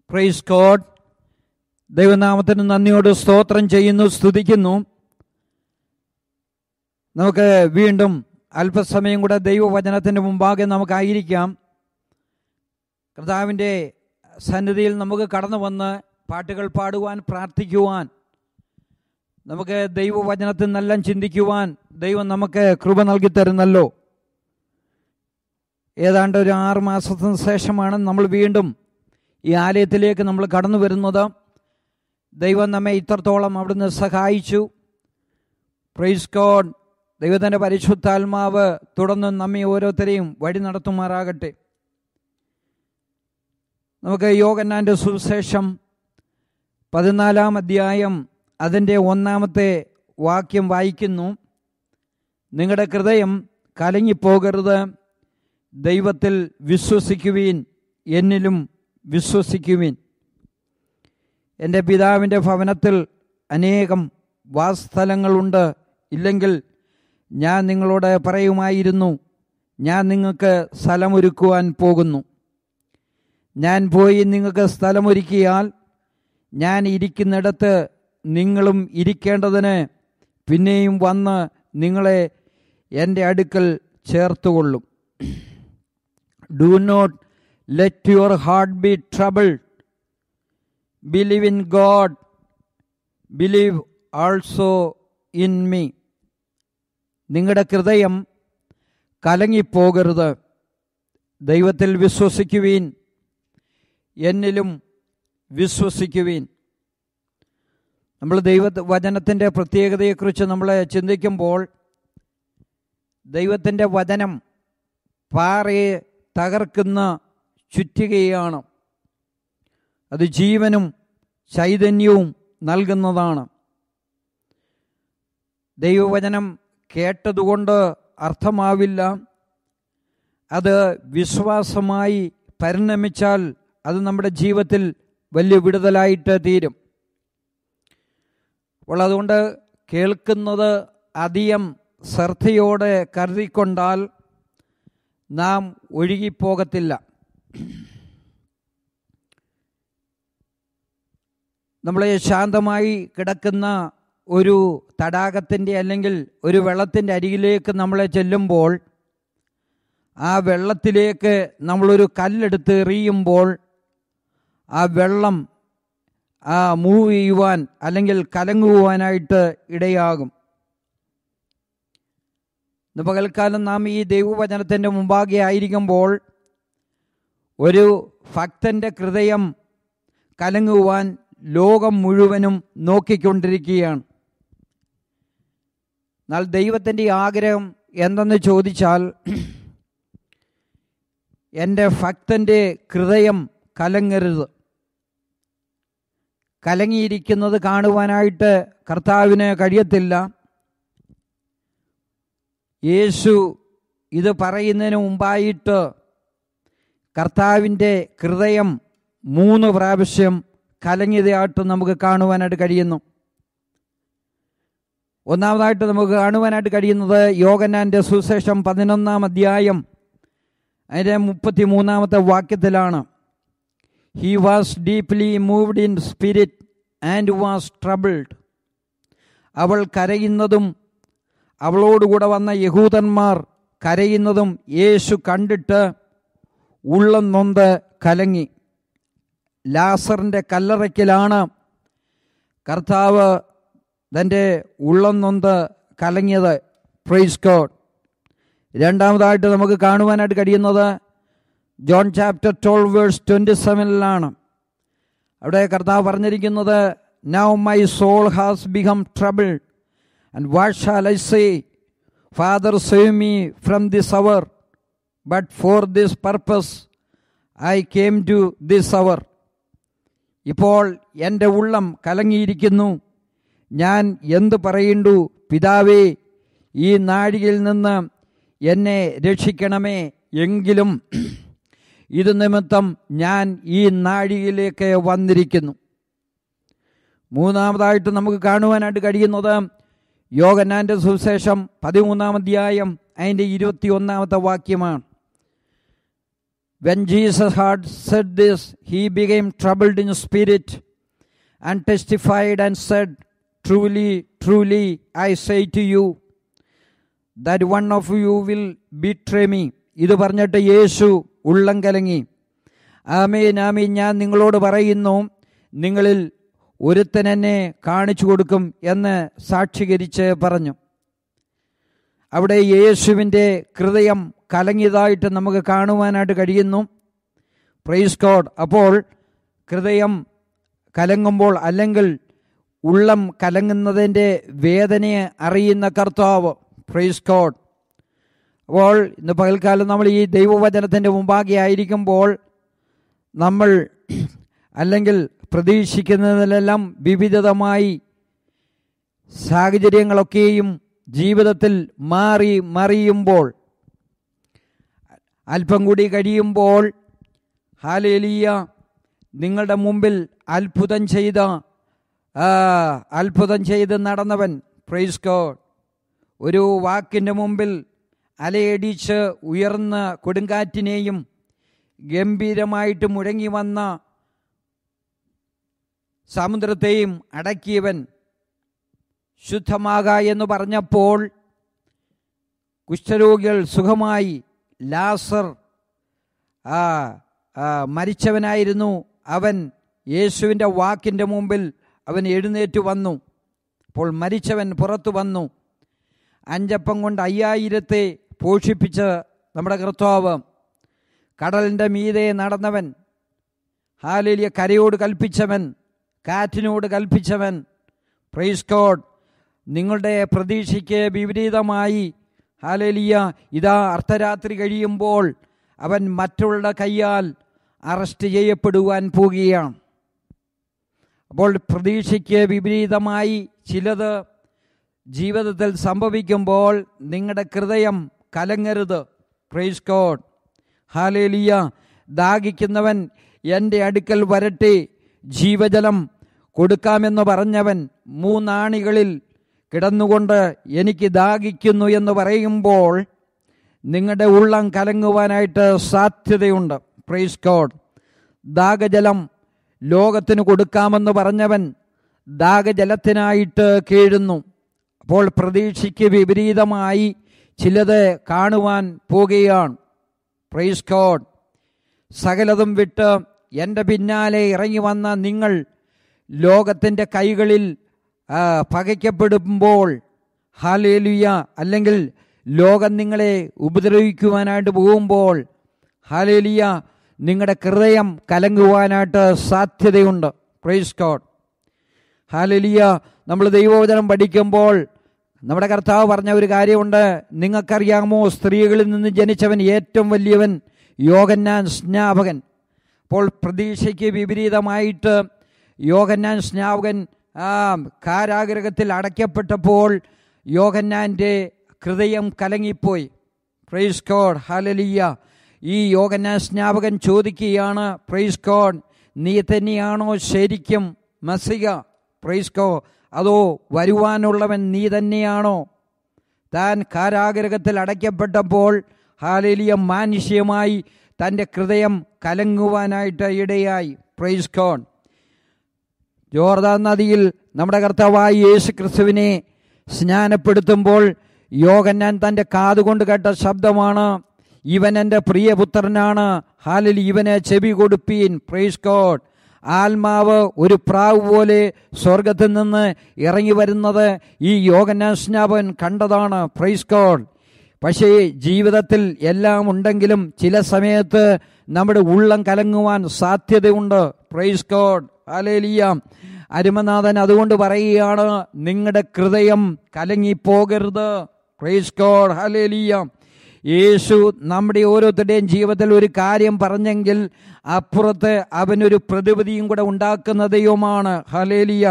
Price code ദൈവനാമത്തിന് നന്ദിയോട് സ്തോത്രം ചെയ്യുന്നു സ്തുതിക്കുന്നു നമുക്ക് വീണ്ടും അല്പസമയം കൂടെ ദൈവവചനത്തിൻ്റെ മുമ്പാകെ നമുക്കായിരിക്കാം കർത്താവിൻ്റെ സന്നിധിയിൽ നമുക്ക് കടന്നു വന്ന് പാട്ടുകൾ പാടുവാൻ പ്രാർത്ഥിക്കുവാൻ നമുക്ക് ദൈവവചനത്തിൽ നിന്നെല്ലാം ചിന്തിക്കുവാൻ ദൈവം നമുക്ക് കൃപ നൽകി തരുന്നല്ലോ ഏതാണ്ട് ഒരു ആറ് മാസത്തിന് ശേഷമാണ് നമ്മൾ വീണ്ടും ഈ ആലയത്തിലേക്ക് നമ്മൾ കടന്നു വരുന്നത് ദൈവം നമ്മെ ഇത്രത്തോളം അവിടുന്ന് സഹായിച്ചു പ്രൈസ് കോഡ് ദൈവത്തിൻ്റെ പരിശുദ്ധാത്മാവ് തുടർന്ന് നമ്മെ ഓരോരുത്തരെയും വഴി നടത്തുമാറാകട്ടെ നമുക്ക് യോഗന്നാൻ്റെ സുവിശേഷം പതിനാലാം അധ്യായം അതിൻ്റെ ഒന്നാമത്തെ വാക്യം വായിക്കുന്നു നിങ്ങളുടെ ഹൃദയം കലങ്ങിപ്പോകരുത് ദൈവത്തിൽ വിശ്വസിക്കുവീൻ എന്നിലും വിശ്വസിക്കുവിൻ എൻ്റെ പിതാവിൻ്റെ ഭവനത്തിൽ അനേകം വാസ്ഥലങ്ങളുണ്ട് ഇല്ലെങ്കിൽ ഞാൻ നിങ്ങളോട് പറയുമായിരുന്നു ഞാൻ നിങ്ങൾക്ക് സ്ഥലമൊരുക്കുവാൻ പോകുന്നു ഞാൻ പോയി നിങ്ങൾക്ക് സ്ഥലമൊരുക്കിയാൽ ഞാൻ ഇരിക്കുന്നിടത്ത് നിങ്ങളും ഇരിക്കേണ്ടതിന് പിന്നെയും വന്ന് നിങ്ങളെ എൻ്റെ അടുക്കൽ ചേർത്തുകൊള്ളും do not let your heart B trouble believe in God believe also in me നിങ്ങളുടെ ഹൃദയം കലങ്ങിപ്പോകരുത് ദൈവത്തിൽ വിശ്വസിക്കുവീൻ എന്നിലും വിശ്വസിക്കുവീൻ നമ്മൾ ദൈവ വചനത്തിൻ്റെ പ്രത്യേകതയെക്കുറിച്ച് നമ്മൾ ചിന്തിക്കുമ്പോൾ ദൈവത്തിൻ്റെ വചനം പാറയെ തകർക്കുന്ന ചുറ്റികയാണ് അത് ജീവനും ചൈതന്യവും നൽകുന്നതാണ് ദൈവവചനം കേട്ടതുകൊണ്ട് അർത്ഥമാവില്ല അത് വിശ്വാസമായി പരിണമിച്ചാൽ അത് നമ്മുടെ ജീവിതത്തിൽ വലിയ വിടുതലായിട്ട് തീരും അപ്പോൾ അതുകൊണ്ട് കേൾക്കുന്നത് അധികം ശ്രദ്ധയോടെ കരുതിക്കൊണ്ടാൽ നാം ഒഴുകിപ്പോകത്തില്ല നമ്മളെ ശാന്തമായി കിടക്കുന്ന ഒരു തടാകത്തിൻ്റെ അല്ലെങ്കിൽ ഒരു വെള്ളത്തിൻ്റെ അരികിലേക്ക് നമ്മളെ ചെല്ലുമ്പോൾ ആ വെള്ളത്തിലേക്ക് നമ്മളൊരു കല്ലെടുത്ത് എറിയുമ്പോൾ ആ വെള്ളം ആ മൂവ് ചെയ്യുവാൻ അല്ലെങ്കിൽ കലങ്ങുവാനായിട്ട് ഇടയാകും ഇന്ന് പകൽക്കാലം നാം ഈ ദൈവവചനത്തിൻ്റെ മുമ്പാകെ ആയിരിക്കുമ്പോൾ ഒരു ഭക്തൻ്റെ ഹൃദയം കലങ്ങുവാൻ ലോകം മുഴുവനും നോക്കിക്കൊണ്ടിരിക്കുകയാണ് എന്നാൽ ദൈവത്തിൻ്റെ ആഗ്രഹം എന്തെന്ന് ചോദിച്ചാൽ എൻ്റെ ഭക്തൻ്റെ ഹൃദയം കലങ്ങരുത് കലങ്ങിയിരിക്കുന്നത് കാണുവാനായിട്ട് കർത്താവിന് കഴിയത്തില്ല യേശു ഇത് പറയുന്നതിന് മുമ്പായിട്ട് കർത്താവിൻ്റെ ഹൃദയം മൂന്ന് പ്രാവശ്യം കലങ്ങിയതായിട്ട് നമുക്ക് കാണുവാനായിട്ട് കഴിയുന്നു ഒന്നാമതായിട്ട് നമുക്ക് കാണുവാനായിട്ട് കഴിയുന്നത് യോഗനാൻ്റെ സുശേഷം പതിനൊന്നാം അധ്യായം അതിൻ്റെ മുപ്പത്തി മൂന്നാമത്തെ വാക്യത്തിലാണ് he was deeply moved in spirit and was troubled അവൾ കരയുന്നതും അവളോടുകൂടെ വന്ന യഹൂദന്മാർ കരയുന്നതും യേശു കണ്ടിട്ട് ഉള്ളം നൊന്ത് കലങ്ങി ലാസറിൻ്റെ കല്ലറയ്ക്കലാണ് കർത്താവ് തൻ്റെ ഉള്ളം നൊന്ത് കലങ്ങിയത് പ്രൈസ് കോഡ് രണ്ടാമതായിട്ട് നമുക്ക് കാണുവാനായിട്ട് കഴിയുന്നത് John chapter twelve verse twenty സെവനിലാണ് അവിടെ കർത്താവ് പറഞ്ഞിരിക്കുന്നത് now my soul has become trouble and what shall I say father save me from this our but for this purpose I came to this അവർ ഇപ്പോൾ എൻ്റെ ഉള്ളം കലങ്ങിയിരിക്കുന്നു ഞാൻ എന്ത് പറയണ്ടു പിതാവേ ഈ നാഴികയിൽ നിന്ന് എന്നെ രക്ഷിക്കണമേ എങ്കിലും ഇത് നിമിത്തം ഞാൻ ഈ നാഴികയിലേക്ക് വന്നിരിക്കുന്നു മൂന്നാമതായിട്ട് നമുക്ക് കാണുവാനായിട്ട് കഴിയുന്നത് യോഗനാൻ്റെ സുവിശേഷം പതിമൂന്നാം അധ്യായം അതിൻ്റെ ഇരുപത്തി ഒന്നാമത്തെ വാക്യമാണ് When Jesus had said this, he became troubled in spirit and testified and said, Truly, truly, I say to you, that one of you will betray me. ഇത് പറഞ്ഞിട്ട് യേശു ഉള്ളം കലങ്ങി ആമേൻ ആമീൻ ഞാൻ നിങ്ങളോട് പറയുന്നു നിങ്ങളിൽ ഒരുത്തൻ എന്നെ കാണിച്ചു കൊടുക്കും എന്ന് സാക്ഷീകരിച്ച് പറഞ്ഞു അവിടെ യേശുവിൻ്റെ ഹൃദയം കലങ്ങിയതായിട്ട് നമുക്ക് കാണുവാനായിട്ട് കഴിയുന്നു പ്രൈസ് കോഡ് അപ്പോൾ ഹൃദയം കലങ്ങുമ്പോൾ അല്ലെങ്കിൽ ഉള്ളം കലങ്ങുന്നതിൻ്റെ വേദനയെ അറിയുന്ന കർത്താവ് പ്രൈസ് കോഡ് അപ്പോൾ ഇന്ന് പകൽക്കാലം നമ്മൾ ഈ ദൈവവചനത്തിൻ്റെ മുമ്പാകെ ആയിരിക്കുമ്പോൾ നമ്മൾ അല്ലെങ്കിൽ പ്രതീക്ഷിക്കുന്നതിലെല്ലാം വിവിധമായി സാഹചര്യങ്ങളൊക്കെയും ജീവിതത്തിൽ മാറി മറിയുമ്പോൾ അല്പം കൂടി കഴിയുമ്പോൾ ഹാലേലിയ നിങ്ങളുടെ മുമ്പിൽ അത്ഭുതം ചെയ്ത ആ, അത്ഭുതം ചെയ്ത് നടന്നവൻ പ്രൈസ് ഗോഡ് ഒരു വാക്കിൻ്റെ മുമ്പിൽ അലയടിച്ച് ഉയർന്ന കൊടുങ്കാറ്റിനെയും ഗംഭീരമായിട്ട് മുഴങ്ങി വന്ന സമുദ്രത്തെയും അടക്കിയവൻ ശുദ്ധമാക എന്ന് പറഞ്ഞപ്പോൾ കുഷ്ഠരോഗികൾ സുഖമായി ലാസർ ആ, ആ, മരിച്ചവനായിരുന്നു അവൻ യേശുവിൻ്റെ വാക്കിൻ്റെ മുമ്പിൽ അവൻ എഴുന്നേറ്റ് വന്നു അപ്പോൾ മരിച്ചവൻ പുറത്തു വന്നു അഞ്ചപ്പം കൊണ്ട് അയ്യായിരത്തെ പോഷിപ്പിച്ച നമ്മുടെ കർത്താവ് കടലിൻ്റെ മീതെ നടന്നവൻ ഹാലേലിയ കരയോട് കൽപ്പിച്ചവൻ കാറ്റിനോട് കൽപ്പിച്ചവൻ പ്രൈസ് കോഡ് നിങ്ങളുടെ പ്രതീക്ഷയ്ക്ക് വിപരീതമായി ഹാലേലിയ ഇതാ അർദ്ധരാത്രി കഴിയുമ്പോൾ അവൻ മറ്റുള്ള കൈയാൽ അറസ്റ്റ് ചെയ്യപ്പെടുവാൻ പോകുകയാണ് അപ്പോൾ പ്രതീക്ഷയ്ക്ക് വിപരീതമായി ചിലത് ജീവിതത്തിൽ സംഭവിക്കുമ്പോൾ നിങ്ങളുടെ ഹൃദയം കലങ്ങരുത് പ്രൈസ് കോഡ് ഹാലേലിയ ദാഹിക്കുന്നവൻ എൻ്റെ അടുക്കൽ വരട്ടെ ജീവജലം കൊടുക്കാമെന്ന് പറഞ്ഞവൻ മൂന്നാണികളിൽ കിടന്നുകൊണ്ട് എനിക്ക് ദാഹിക്കുന്നു എന്ന് പറയുമ്പോൾ നിങ്ങളുടെ ഉള്ളം കലങ്ങുവാനായിട്ട് സാധ്യതയുണ്ട് പ്രൈസ് കോഡ് ദാഹജലം ലോകത്തിന് കൊടുക്കാമെന്ന് പറഞ്ഞവൻ ദാഹജലത്തിനായിട്ട് കീഴുന്നു അപ്പോൾ പ്രതീക്ഷയ്ക്ക് വിപരീതമായി ചിലത് കാണുവാൻ പോകുകയാണ് പ്രൈസ് കോഡ് സകലതും വിട്ട് എൻ്റെ പിന്നാലെ ഇറങ്ങി വന്ന നിങ്ങൾ ലോകത്തിൻ്റെ കൈകളിൽ ആ, പകയ്ക്കപ്പെടുമ്പോൾ ഹാലേലുയ അല്ലെങ്കിൽ ലോകം നിങ്ങളെ ഉപദ്രവിക്കുവാനായിട്ട് പോകുമ്പോൾ ഹാലേലിയ നിങ്ങളുടെ ഹൃദയം കലങ്ങുവാനായിട്ട് സാധ്യതയുണ്ട് പ്രൈസ് കോഡ് ഹാലലിയ നമ്മൾ ദൈവവചനം പഠിക്കുമ്പോൾ നമ്മുടെ കർത്താവ് പറഞ്ഞ ഒരു കാര്യമുണ്ട് നിങ്ങൾക്കറിയാമോ സ്ത്രീകളിൽ നിന്ന് ജനിച്ചവൻ ഏറ്റവും വലിയവൻ യോഗന്നാൻ സ്നാപകൻ അപ്പോൾ പ്രതീക്ഷയ്ക്ക് വിപരീതമായിട്ട് യോഗന്നാൻ സ്നാപകൻ ആ കാരാഗ്രഹത്തിൽ അടയ്ക്കപ്പെട്ടപ്പോൾ യോഗന്നാൻ്റെ ഹൃദയം കലങ്ങിപ്പോയി പ്രൈസ് കോഡ് ഹാലലിയ ഈ യോഗന്നാൻ സ്നാപകൻ ചോദിക്കുകയാണ് പ്രൈസ് കോഡ് നീ തന്നെയാണോ ശരിക്കും മസിക പ്രൈസ് കോ അതോ വരുവാനുള്ളവൻ നീ തന്നെയാണോ താൻ കാരാഗ്രഹത്തിൽ അടയ്ക്കപ്പെട്ടപ്പോൾ ഹാലേലിയ മാനുഷ്യമായി തൻ്റെ ഹൃദയം കലങ്ങുവാനായിട്ട് ഇടയായി പ്രൈസ് കോൺ ജോർദാൻ നദിയിൽ നമ്മുടെ കർത്താവായ യേശു ക്രിസ്തുവിനെ സ്നാനപ്പെടുത്തുമ്പോൾ യോഗന്നാൻ തൻ്റെ കാതുകൊണ്ട് കേട്ട ശബ്ദമാണ് ഇവൻ എൻ്റെ പ്രിയപുത്രനാണ് ഹാലിൽ ഇവന് ചെവി കൊടുപ്പീൻ പ്രൈസ് കോഡ് ആത്മാവ് ഒരു പ്രാവ് പോലെ സ്വർഗത്തിൽ നിന്ന് ഇറങ്ങി വരുന്നത് ഈ യോഗന്നാൻ സ്നാപൻ കണ്ടതാണ് പ്രൈസ് കോഡ് പക്ഷേ ജീവിതത്തിൽ എല്ലാം ഉണ്ടെങ്കിലും ചില സമയത്ത് നമ്മുടെ ഉള്ളം കലങ്ങുവാൻ സാധ്യതയുണ്ട് പ്രൈസ് കോഡ് ഹാലേലിയ അരുമനാഥൻ അതുകൊണ്ട് പറയുകയാണ് നിങ്ങളുടെ ഹൃദയം കലങ്ങിപ്പോകരുത് പ്രൈസ് കോഡ് ഹാലേലിയ യേശു നമ്മുടെ ഓരോരുത്തരുടെയും ജീവിതത്തിൽ ഒരു കാര്യം പറഞ്ഞെങ്കിൽ അപ്പുറത്ത് അവനൊരു പ്രതിവിധിയും കൂടെ ഉണ്ടാക്കുന്ന ദൈവമാണ് ഹലേലിയ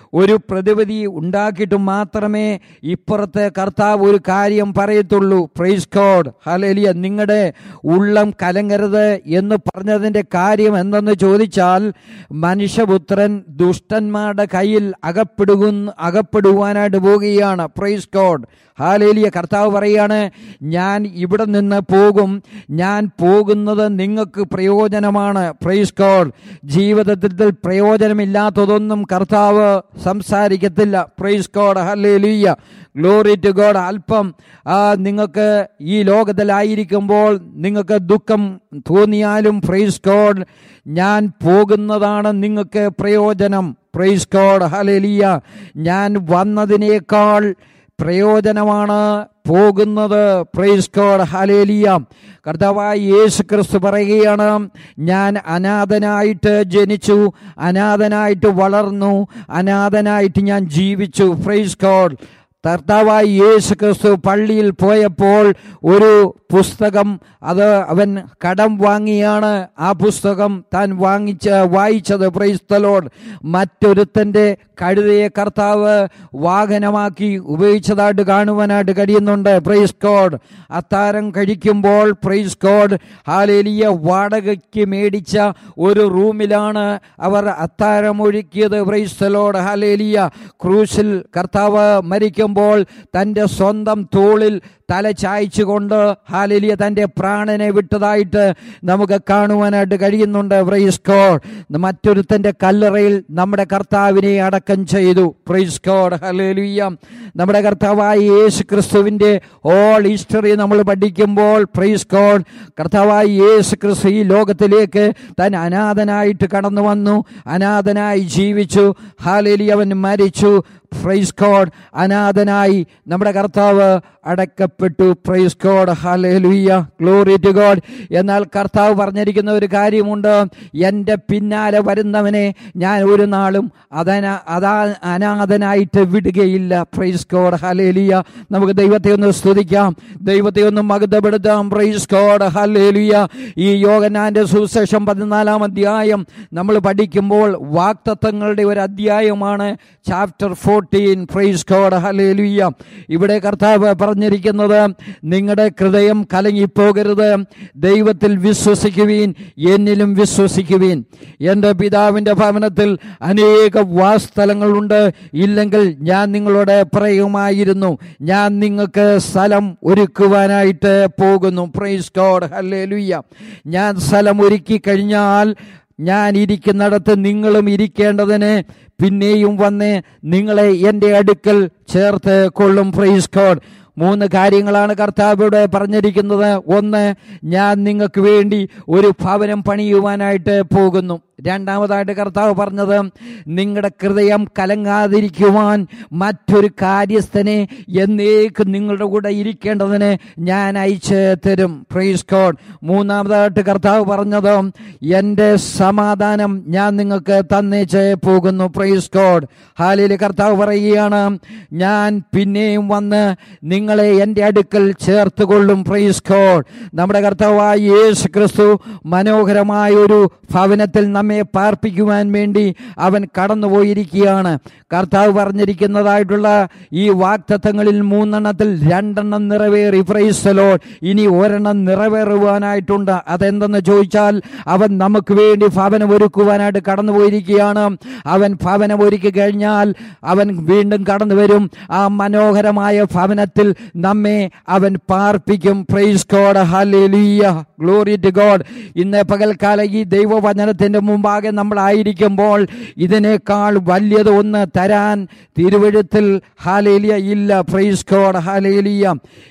ഒരു പ്രതിവിധി ഉണ്ടാക്കിയിട്ട് മാത്രമേ ഇപ്പുറത്തെ കർത്താവ് ഒരു കാര്യം പറയത്തുള്ളൂ പ്രൈസ് കോഡ് ഹലേലിയ നിങ്ങളുടെ ഉള്ളം കലങ്ങരുത് എന്ന് പറഞ്ഞതിൻ്റെ കാര്യം എന്തെന്ന് ചോദിച്ചാൽ മനുഷ്യപുത്രൻ ദുഷ്ടന്മാരുടെ കയ്യിൽ അകപ്പെടുകുന്ന അകപ്പെടുവാനായിട്ട് പോവുകയാണ് പ്രൈസ് കോഡ് ഹാലേലിയ കർത്താവ് പറയാണ് ഞാൻ ഇവിടെ നിന്ന് പോകും ഞാൻ പോകുന്നത് നിങ്ങൾക്ക് പ്രയോജനമാണ് പ്രൈസ് കോഡ് ജീവിതത്തിൽ പ്രയോജനമില്ലാത്തതൊന്നും കർത്താവ് സംസാരിക്കത്തില്ല പ്രൈസ് കോഡ് ഹല്ലേലൂയ ഗ്ലോറി ടു ഗോഡ് അല്പം ആ, നിങ്ങൾക്ക് ഈ ലോകത്തിലായിരിക്കുമ്പോൾ നിങ്ങൾക്ക് ദുഃഖം തോന്നിയാലും പ്രൈസ് കോഡ് ഞാൻ പോകുന്നതാണ് നിങ്ങൾക്ക് പ്രയോജനം പ്രൈസ് കോഡ് ഹലേലിയ ഞാൻ വന്നതിനേക്കാൾ പ്രയോജനമാണ് പോകുന്നത് പ്രൈസ് കോഡ് ഹലേലിയ കർത്താവായ യേശു ക്രിസ്തു പറയുകയാണ് ഞാൻ അനാഥനായിട്ട് ജനിച്ചു അനാഥനായിട്ട് വളർന്നു അനാഥനായിട്ട് ഞാൻ ജീവിച്ചു പ്രൈസ് കോഡ് കർത്താവായ യേശു ക്രിസ്തു പള്ളിയിൽ പോയപ്പോൾ ഒരു പുസ്തകം അത് അവൻ കടം വാങ്ങിയാണ് ആ പുസ്തകം താൻ വാങ്ങിച്ച വായിച്ചത് പ്രൈസ്തലോഡ് മറ്റൊരുത്തൻ്റെ കഴുതയെ കർത്താവ് വാഹനമാക്കി ഉപയോഗിച്ചതായിട്ട് കാണുവാനായിട്ട് കഴിയുന്നുണ്ട് പ്രൈസ് കോഡ് അത്താരം കഴിക്കുമ്പോൾ പ്രൈസ് കോഡ് ഹാലേലിയ വാടകയ്ക്ക് മേടിച്ച ഒരു റൂമിലാണ് അവർ അത്താരം ഒഴുക്കിയത് പ്രൈസ്തലോഡ് ഹാലേലിയ ക്രൂശിൽ കർത്താവ് മരിക്കുമ്പോൾ തൻ്റെ സ്വന്തം തോളിൽ തല ചായ്ച്ചുകൊണ്ട് ഹാലിലിയ തൻ്റെ പ്രാണനെ വിട്ടതായിട്ട് നമുക്ക് കാണുവാനായിട്ട് കഴിയുന്നുണ്ട് പ്രൈസ് കോഡ് മറ്റൊരുത്തൻ്റെ കല്ലറയിൽ നമ്മുടെ കർത്താവിനെ അടക്കം ചെയ്തു പ്രൈസ് കോഡ് ഹലേലുയ്യ നമ്മുടെ കർത്താവായ യേശു ക്രിസ്തുവിൻ്റെ ഓൾ ഹിസ്റ്ററി നമ്മൾ പഠിക്കുമ്പോൾ പ്രൈസ് കോഡ് കർത്താവായ യേശു ക്രിസ്തു ഈ ലോകത്തിലേക്ക് താൻ അനാഥനായിട്ട് കടന്നു വന്നു അനാഥനായി ജീവിച്ചു ഹാലേലി അവൻ മരിച്ചു പ്രൈസ് കോഡ് അനാഥനായി നമ്മുടെ കർത്താവ് അടക്കപ്പെട്ടു പ്രൈസ് കോഡ് ഹലേലുയ്യ ഗ്ലോറി ടു ഗോഡ് എന്നാൽ കർത്താവ് പറഞ്ഞിരിക്കുന്ന ഒരു കാര്യമുണ്ട് എൻ്റെ പിന്നാലെ വരുന്നവനെ ഞാൻ ഒരു നാളും അതന അതാ അനാഥനായിട്ട് വിടുകയില്ല പ്രൈസ് കോഡ് ഹലേലിയ നമുക്ക് ദൈവത്തെ ഒന്ന് സ്തുതിക്കാം ദൈവത്തെ ഒന്ന് മകുതപ്പെടുത്താം പ്രൈസ് കോഡ് ഹലേലിയ ഈ യോഗനാന്റെ സുവിശേഷം പതിനാലാം അധ്യായം നമ്മൾ പഠിക്കുമ്പോൾ വാക്തത്വങ്ങളുടെ ഒരു അധ്യായമാണ് chapter fourteen price God hallelujah ഇവിടെ കർത്താവ് പറഞ്ഞിരിക്കുന്നത് നിങ്ങളുടെ ഹൃദയം കലങ്ങിപ്പോകരുത് ദൈവത്തിൽ വിശ്വസിക്കുവീൻ എന്നിലും വിശ്വസിക്കുവീൻ എൻ്റെ പിതാവിൻ്റെ ഭവനത്തിൽ അനേക വാസ്ഥലങ്ങളുണ്ട് ഇല്ലെങ്കിൽ ഞാൻ നിങ്ങളോട് പറയുമായിരുന്നു ഞാൻ നിങ്ങൾക്ക് സ്ഥലം ഒരുക്കുവാനായിട്ട് പോകുന്നു പ്രൈസ് കോഡ് ഹല്ലേലൂയ്യ ഞാൻ സ്ഥലം ഒരുക്കി കഴിഞ്ഞാൽ ഞാൻ ഇരിക്കുന്നിടത്ത് നിങ്ങളും ഇരിക്കേണ്ടതിന് പിന്നെയും വന്ന് നിങ്ങളെ എൻ്റെ അടുക്കൽ ചേർത്ത് കൊള്ളും പ്രൈസ് കോഡ് മൂന്ന് കാര്യങ്ങളാണ് കർത്താവിടെ പറഞ്ഞിരിക്കുന്നത് ഒന്ന് ഞാൻ നിങ്ങൾക്ക് വേണ്ടി ഒരു ഭവനം പണിയുവാനായിട്ട് പോകുന്നു രണ്ടാമതായിട്ട് കർത്താവ് പറഞ്ഞത് നിങ്ങളുടെ ഹൃദയം കലങ്ങാതിരിക്കുവാൻ മറ്റൊരു കാര്യസ്ഥനെ എന്നേക്കും നിങ്ങളുടെ കൂടെ ഇരിക്കേണ്ടതിന് ഞാൻ അയച്ച് തരും പ്രൈസ് കോഡ് മൂന്നാമതായിട്ട് കർത്താവ് പറഞ്ഞത് എൻ്റെ സമാധാനം ഞാൻ നിങ്ങൾക്ക് തന്നേച്ച് പോകുന്നു പ്രൈസ് കോഡ് ഹാലിൽ കർത്താവ് പറയുകയാണ് ഞാൻ പിന്നെയും വന്ന് നിങ്ങളെ എൻ്റെ അടുക്കൽ ചേർത്ത് കൊള്ളും പ്രൈസ് കോഡ് നമ്മുടെ കർത്താവായ യേശു ക്രിസ്തു മനോഹരമായ ഒരു ഭവനത്തിൽ നമ്മെ പാർപ്പിക്കുവാൻ വേണ്ടി അവൻ കടന്നുപോയിരിക്കുകയാണ് കർത്താവ് പറഞ്ഞിരിക്കുന്നതായിട്ടുള്ള ഈ വാക്തത്വങ്ങളിൽ മൂന്നെണ്ണത്തിൽ രണ്ടെണ്ണം നിറവേറി പ്രൈസലോ ഇനി ഒരെണ്ണം നിറവേറുവാനായിട്ടുണ്ട് അതെന്തെന്ന് ചോദിച്ചാൽ അവൻ നമുക്ക് വേണ്ടി ഭവനം ഒരുക്കുവാനായിട്ട് കടന്നുപോയിരിക്കുകയാണ് അവൻ ഭവനം ഒരുക്കി കഴിഞ്ഞാൽ അവൻ വീണ്ടും കടന്നു വരും ആ മനോഹരമായ ഭവനത്തിൽ നമ്മെ അവൻ പാർപ്പിക്കും praise God hallelujah glory to God ഇന്ന് പകൽക്കാല ഈ ദൈവവചനത്തിന്റെ മുമ്പാകെ നമ്മളായിരിക്കുമ്പോൾ ഇതിനേക്കാൾ വലിയത് ഒന്ന് തരാൻ തിരുവഴുത്തിൽ ഹാലേലിയ ഇല്ല പ്രൈസ് ഗോഡ് ഹാലേലിയ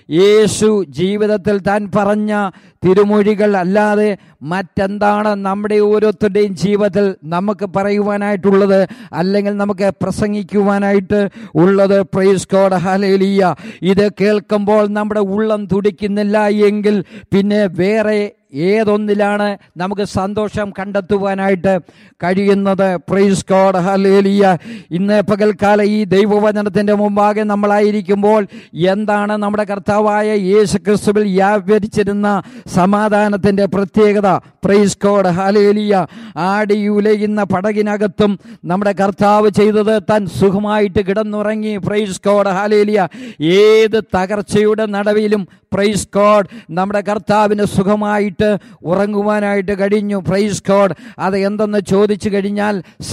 യേശു ജീവിതത്തിൽ താൻ പറഞ്ഞ തിരുമൊഴികൾ അല്ലാതെ മറ്റെന്താണ് നമ്മുടെ ഓരോരുത്തരുടെയും ജീവിതത്തിൽ നമുക്ക് പറയുവാനായിട്ടുള്ളത് അല്ലെങ്കിൽ നമുക്ക് പ്രസംഗിക്കുവാനായിട്ട് ഉള്ളത് പ്രൈസ് ഗോഡ് ഹലേലിയ ഇത് കേൾക്കുമ്പോൾ നമ്മുടെ ഉള്ളം തുടിക്കുന്നില്ല എങ്കിൽ പിന്നെ വേറെ ഏതൊന്നിലാണ് നമുക്ക് സന്തോഷം കണ്ടെത്തുവാനായിട്ട് കഴിയുന്നത് പ്രൈസ് കോഡ് ഹലേലിയ ഇന്ന് പകൽക്കാല ഈ ദൈവവചനത്തിൻ്റെ മുമ്പാകെ നമ്മളായിരിക്കുമ്പോൾ എന്താണ് നമ്മുടെ കർത്താവായ യേശു ക്രിസ്തുവിൽ വ്യാപരിച്ചിരുന്ന സമാധാനത്തിൻ്റെ പ്രത്യേകത പ്രൈസ് കോഡ് ഹലേലിയ ആടി ഉലയുന്ന പടകിനകത്തും നമ്മുടെ കർത്താവ് ചെയ്തത് താൻ സുഖമായിട്ട് കിടന്നുറങ്ങി പ്രൈസ് കോഡ് ഹലേലിയ ഏത് തകർച്ചയുടെ നടുവിലും പ്രൈസ് കോഡ് നമ്മുടെ കർത്താവിന് സുഖമായിട്ട് ഉറങ്ങുവാനായിട്ട് കഴിഞ്ഞു പ്രൈസ് കോഡ് അത് എന്തെന്ന് ചോദിച്ചു കഴിഞ്ഞാൽ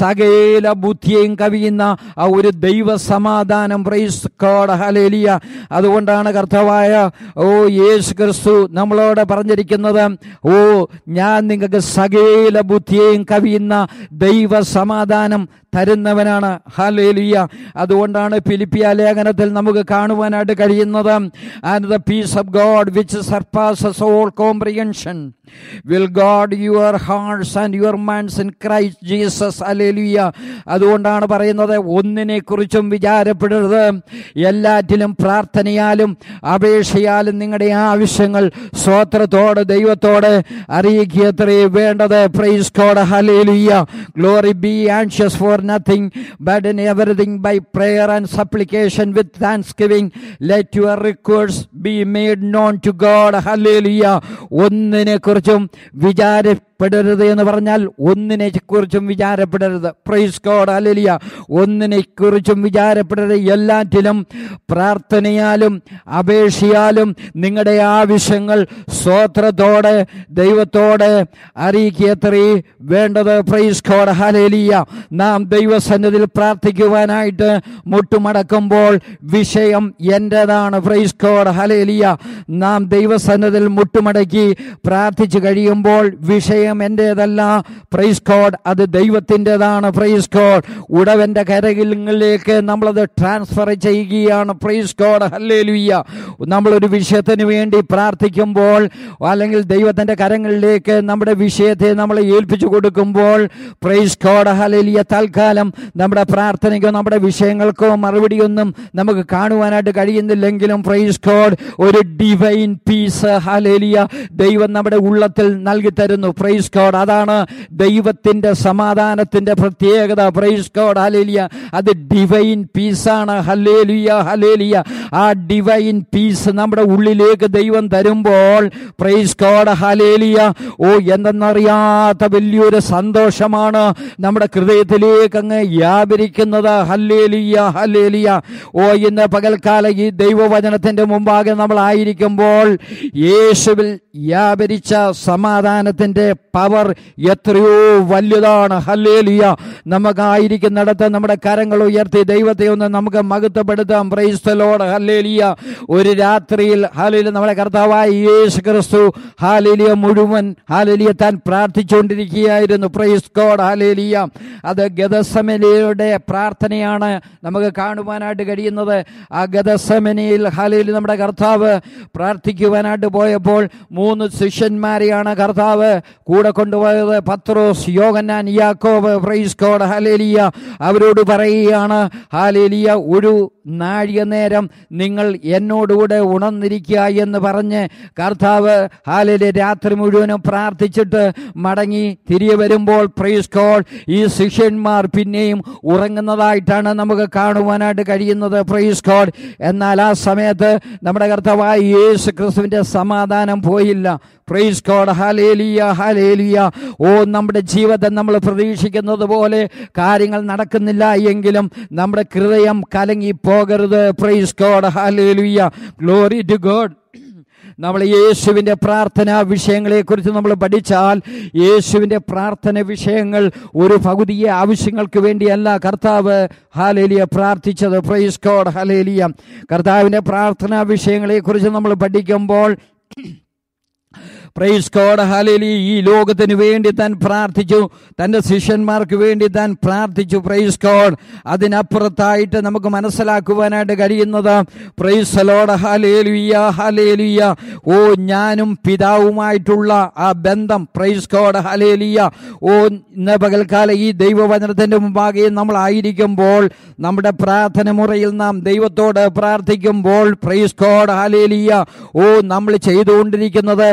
സകല ബുദ്ധിയെയും കവിയുന്ന ആ ഒരു ദൈവ സമാധാനം പ്രൈസ് കോഡ് ഹലേലിയ അതുകൊണ്ടാണ് കർത്താവായ ഓ യേശു ക്രിസ്തു നമ്മളോട് പറഞ്ഞിരിക്കുന്നത് ഓ ഞാൻ നിങ്ങൾക്ക് സകല ബുദ്ധിയെയും കവിയുന്ന ദൈവ സമാധാനം തരുന്നവനാണ് ഹലേലിയ അതുകൊണ്ടാണ് ഫിലിപ്പിയ ലേഖനത്തിൽ നമുക്ക് കാണുവാനായിട്ട് കഴിയുന്നത് and the peace of God which surpasses all comprehension will God your hertz and your minds in Christ Jesus hallelujah അതുകൊണ്ടാണ് പറയുന്നത് ഒന്നിനെ കുറിച്ചും വിചാരപ്പെടരുത് എല്ലാറ്റിലും പ്രാർത്ഥനയാലും അപേക്ഷയാലും നിങ്ങളുടെ ആവശ്യങ്ങൾ സ്വോത്രത്തോട് ദൈവത്തോട് അറിയിക്കത്രേ വേണ്ടത് price God hallelujah glory B anxious four nothing, but in everything by prayer and supplication with thanksgiving, let your requests be made known to God. Hallelujah. ഒന്നിനെ കുറിച്ചും വിചാരപ്പെടരുത് എന്ന് പറഞ്ഞാൽ ഒന്നിനെ കുറിച്ചും വിചാരപ്പെടരുത് പ്രൈസ് കോഡ് അലലിയ ഒന്നിനെ കുറിച്ചും വിചാരപ്പെടരുത് എല്ലാറ്റിലും പ്രാർത്ഥനയാലും അപേക്ഷയാലും നിങ്ങളുടെ ആവശ്യങ്ങൾ സ്വോത്രത്തോടെ ദൈവത്തോടെ അറിയിക്കത്രേ വേണ്ടത് പ്രൈസ് കോഡ് ഹലേലിയ നാം ദൈവസന്നിധിയിൽ പ്രാർത്ഥിക്കുവാനായിട്ട് മുട്ടുമടക്കുമ്പോൾ വിഷയം എൻ്റെതാണ് പ്രൈസ് കോഡ് ഹലേലിയ നാം ദൈവസന്നിധിയിൽ മുട്ടുമടക്കി പ്രാർത്ഥിച്ചു കഴിയുമ്പോൾ വിഷയം എൻ്റേതല്ല പ്രൈസ് കോഡ് അത് ദൈവത്തിൻ്റെതാണ് പ്രൈസ് കോഡ് ഉടവൻ്റെ കരകളിലേക്ക് നമ്മളത് ട്രാൻസ്ഫർ ചെയ്യുകയാണ് പ്രൈസ് കോഡ് ഹല്ലേലുയ്യ നമ്മളൊരു വിഷയത്തിന് വേണ്ടി പ്രാർത്ഥിക്കുമ്പോൾ അല്ലെങ്കിൽ ദൈവത്തിൻ്റെ കരങ്ങളിലേക്ക് നമ്മുടെ വിഷയത്തെ നമ്മൾ ഏൽപ്പിച്ചു കൊടുക്കുമ്പോൾ പ്രൈസ് കോഡ് ഹലേലിയ തൽക്കാലം നമ്മുടെ പ്രാർത്ഥനയ്ക്കോ നമ്മുടെ വിഷയങ്ങൾക്കോ മറുപടിയൊന്നും നമുക്ക് കാണുവാനായിട്ട് കഴിയുന്നില്ലെങ്കിലും പ്രൈസ് കോഡ് ഒരു ഡിവൈൻ പീസ് ഹലേലിയ ദൈവം നമ്മുടെ ഉള്ളത്തിൽ നൽകി തരുന്നു പ്രൈസ് കോഡ് അതാണ് ദൈവത്തിന്റെ സമാധാനത്തിന്റെ പ്രത്യേകത പ്രൈസ് കോഡ് ഹലേലിയ അത് ഡിവൈൻ പീസാണ് ഹലേലിയ ഹലേലിയ ആ ഡിവൈൻ പീസ് നമ്മുടെ ഉള്ളിലേക്ക് ദൈവം തരുമ്പോൾ പ്രൈസ് കോഡ് ഹലേലിയ ഓ എന്തെന്നറിയാത്ത വലിയൊരു സന്തോഷമാണ് നമ്മുടെ ഹൃദയത്തിലേക്ക് അങ്ങ് വ്യാപരിക്കുന്നത് ഹല്ലേലിയ ഹല്ലേലിയ ഓ ഇന്ന് പകൽക്കാല ഈ ദൈവവചനത്തിന്റെ മുമ്പാകെ നമ്മൾ ആയിരിക്കുമ്പോൾ യേശുവിൽ വ്യാപരിച്ച സമാധാനത്തിന്റെ പവർ എത്രയോ വലുതാണ് ഹല്ലേലിയ നമുക്കായിരിക്കുന്നിടത്ത് നമ്മുടെ കരങ്ങൾ ഉയർത്തി ദൈവത്തെ ഒന്ന് നമുക്ക് മഹത്വപ്പെടുത്താം പ്രൈസ്തലോട് ഹല്ലേലിയ ഒരു രാത്രിയിൽ ഹാലില നമ്മുടെ കർത്താവായ യേശു ക്രിസ്തു ഹാലേലിയ മുഴുവൻ ഹാലേലിയ താൻ പ്രാർത്ഥിച്ചുകൊണ്ടിരിക്കുകയായിരുന്നു പ്രൈസ് ഗോഡ് ഹാലേലിയ അത് ഗതസമനയുടെ പ്രാർത്ഥനയാണ് നമുക്ക് കാണുവാനായിട്ട് കഴിയുന്നത് ആ ഗതസമനയിൽ ഹാലേലി നമ്മുടെ കർത്താവ് പ്രാർത്ഥിക്കുവാനായിട്ട് പോയപ്പോൾ മൂന്ന് ശിഷ്യന്മാരെയാണ് കർത്താവ് കൂടെ കൊണ്ടുപോയത് പത്രോസ് യോഗന്നാൻ യാക്കോബ് പ്രൈസ് കോഡ് ഹാലേലിയ അവരോട് പറയുകയാണ് ഹാലേലിയ ഒരു നാഴിക നേരം നിങ്ങൾ എന്നോടുകൂടെ ഉണർന്നിരിക്കുക എന്ന് പറഞ്ഞ് കർത്താവ് ഹാലിലെ രാത്രി മുഴുവനും പ്രാർത്ഥിച്ചിട്ട് മടങ്ങി തിരികെ വരുമ്പോൾ പ്രൈസ് കോഡ് ഈ ശിഷ്യന്മാർ പിന്നെയും ഉറങ്ങുന്നതായിട്ടാണ് നമുക്ക് കാണുവാനായിട്ട് കഴിയുന്നത് പ്രൈസ് കോഡ് എന്നാൽ ആ സമയത്ത് നമ്മുടെ കർത്താവായ യേശു ക്രിസ്തുവിന്റെ സമാധാനം പോയില്ല പ്രൈസ് കോഡ് ഹലേലിയ ഹലേലിയ ഓ നമ്മുടെ ജീവിതം നമ്മൾ പ്രതീക്ഷിക്കുന്നത് പോലെ കാര്യങ്ങൾ നടക്കുന്നില്ല എങ്കിലും നമ്മുടെ ഹൃദയം കലങ്ങി പോകരുത് price God hallelujah glory to God നമ്മൾ യേശുവിൻ്റെ പ്രാർത്ഥനാ വിഷയങ്ങളെക്കുറിച്ച് നമ്മൾ പഠിച്ചാൽ യേശുവിൻ്റെ പ്രാർത്ഥന വിഷയങ്ങൾ ഒരു പകുതിയെ ആവശ്യങ്ങൾക്ക് വേണ്ടിയല്ല കർത്താവ് ഹാലേലിയ പ്രാർത്ഥിച്ചത് പ്രൈസ് കോഡ് ഹലേലിയ കർത്താവിൻ്റെ പ്രാർത്ഥനാ വിഷയങ്ങളെക്കുറിച്ച് നമ്മൾ പഠിക്കുമ്പോൾ പ്രൈസ് കോഡ് ഹലേലി ഈ ലോകത്തിന് വേണ്ടി താൻ പ്രാർത്ഥിച്ചു തൻ്റെ ശിഷ്യന്മാർക്ക് വേണ്ടി താൻ പ്രാർത്ഥിച്ചു പ്രൈസ് കോഡ് അതിനപ്പുറത്തായിട്ട് നമുക്ക് മനസ്സിലാക്കുവാനായിട്ട് കഴിയുന്നത് പ്രൈസ് ലോഡ് ഹലേലുയ്യ ഹലേലുയ്യ ഓ ഞാനും പിതാവുമായിട്ടുള്ള ആ ബന്ധം പ്രൈസ് കോഡ് ഹലേലിയ ഓ ഇന്ന് പകൽക്കാലം ഈ ദൈവവചനത്തിൻ്റെ മുമ്പാകെ നമ്മൾ ആയിരിക്കുമ്പോൾ നമ്മുടെ പ്രാർത്ഥന മുറയിൽ നാം ദൈവത്തോട് പ്രാർത്ഥിക്കുമ്പോൾ പ്രൈസ് കോഡ് ഹലേലിയ ഓ നമ്മൾ ചെയ്തുകൊണ്ടിരിക്കുന്നത് ദൈവ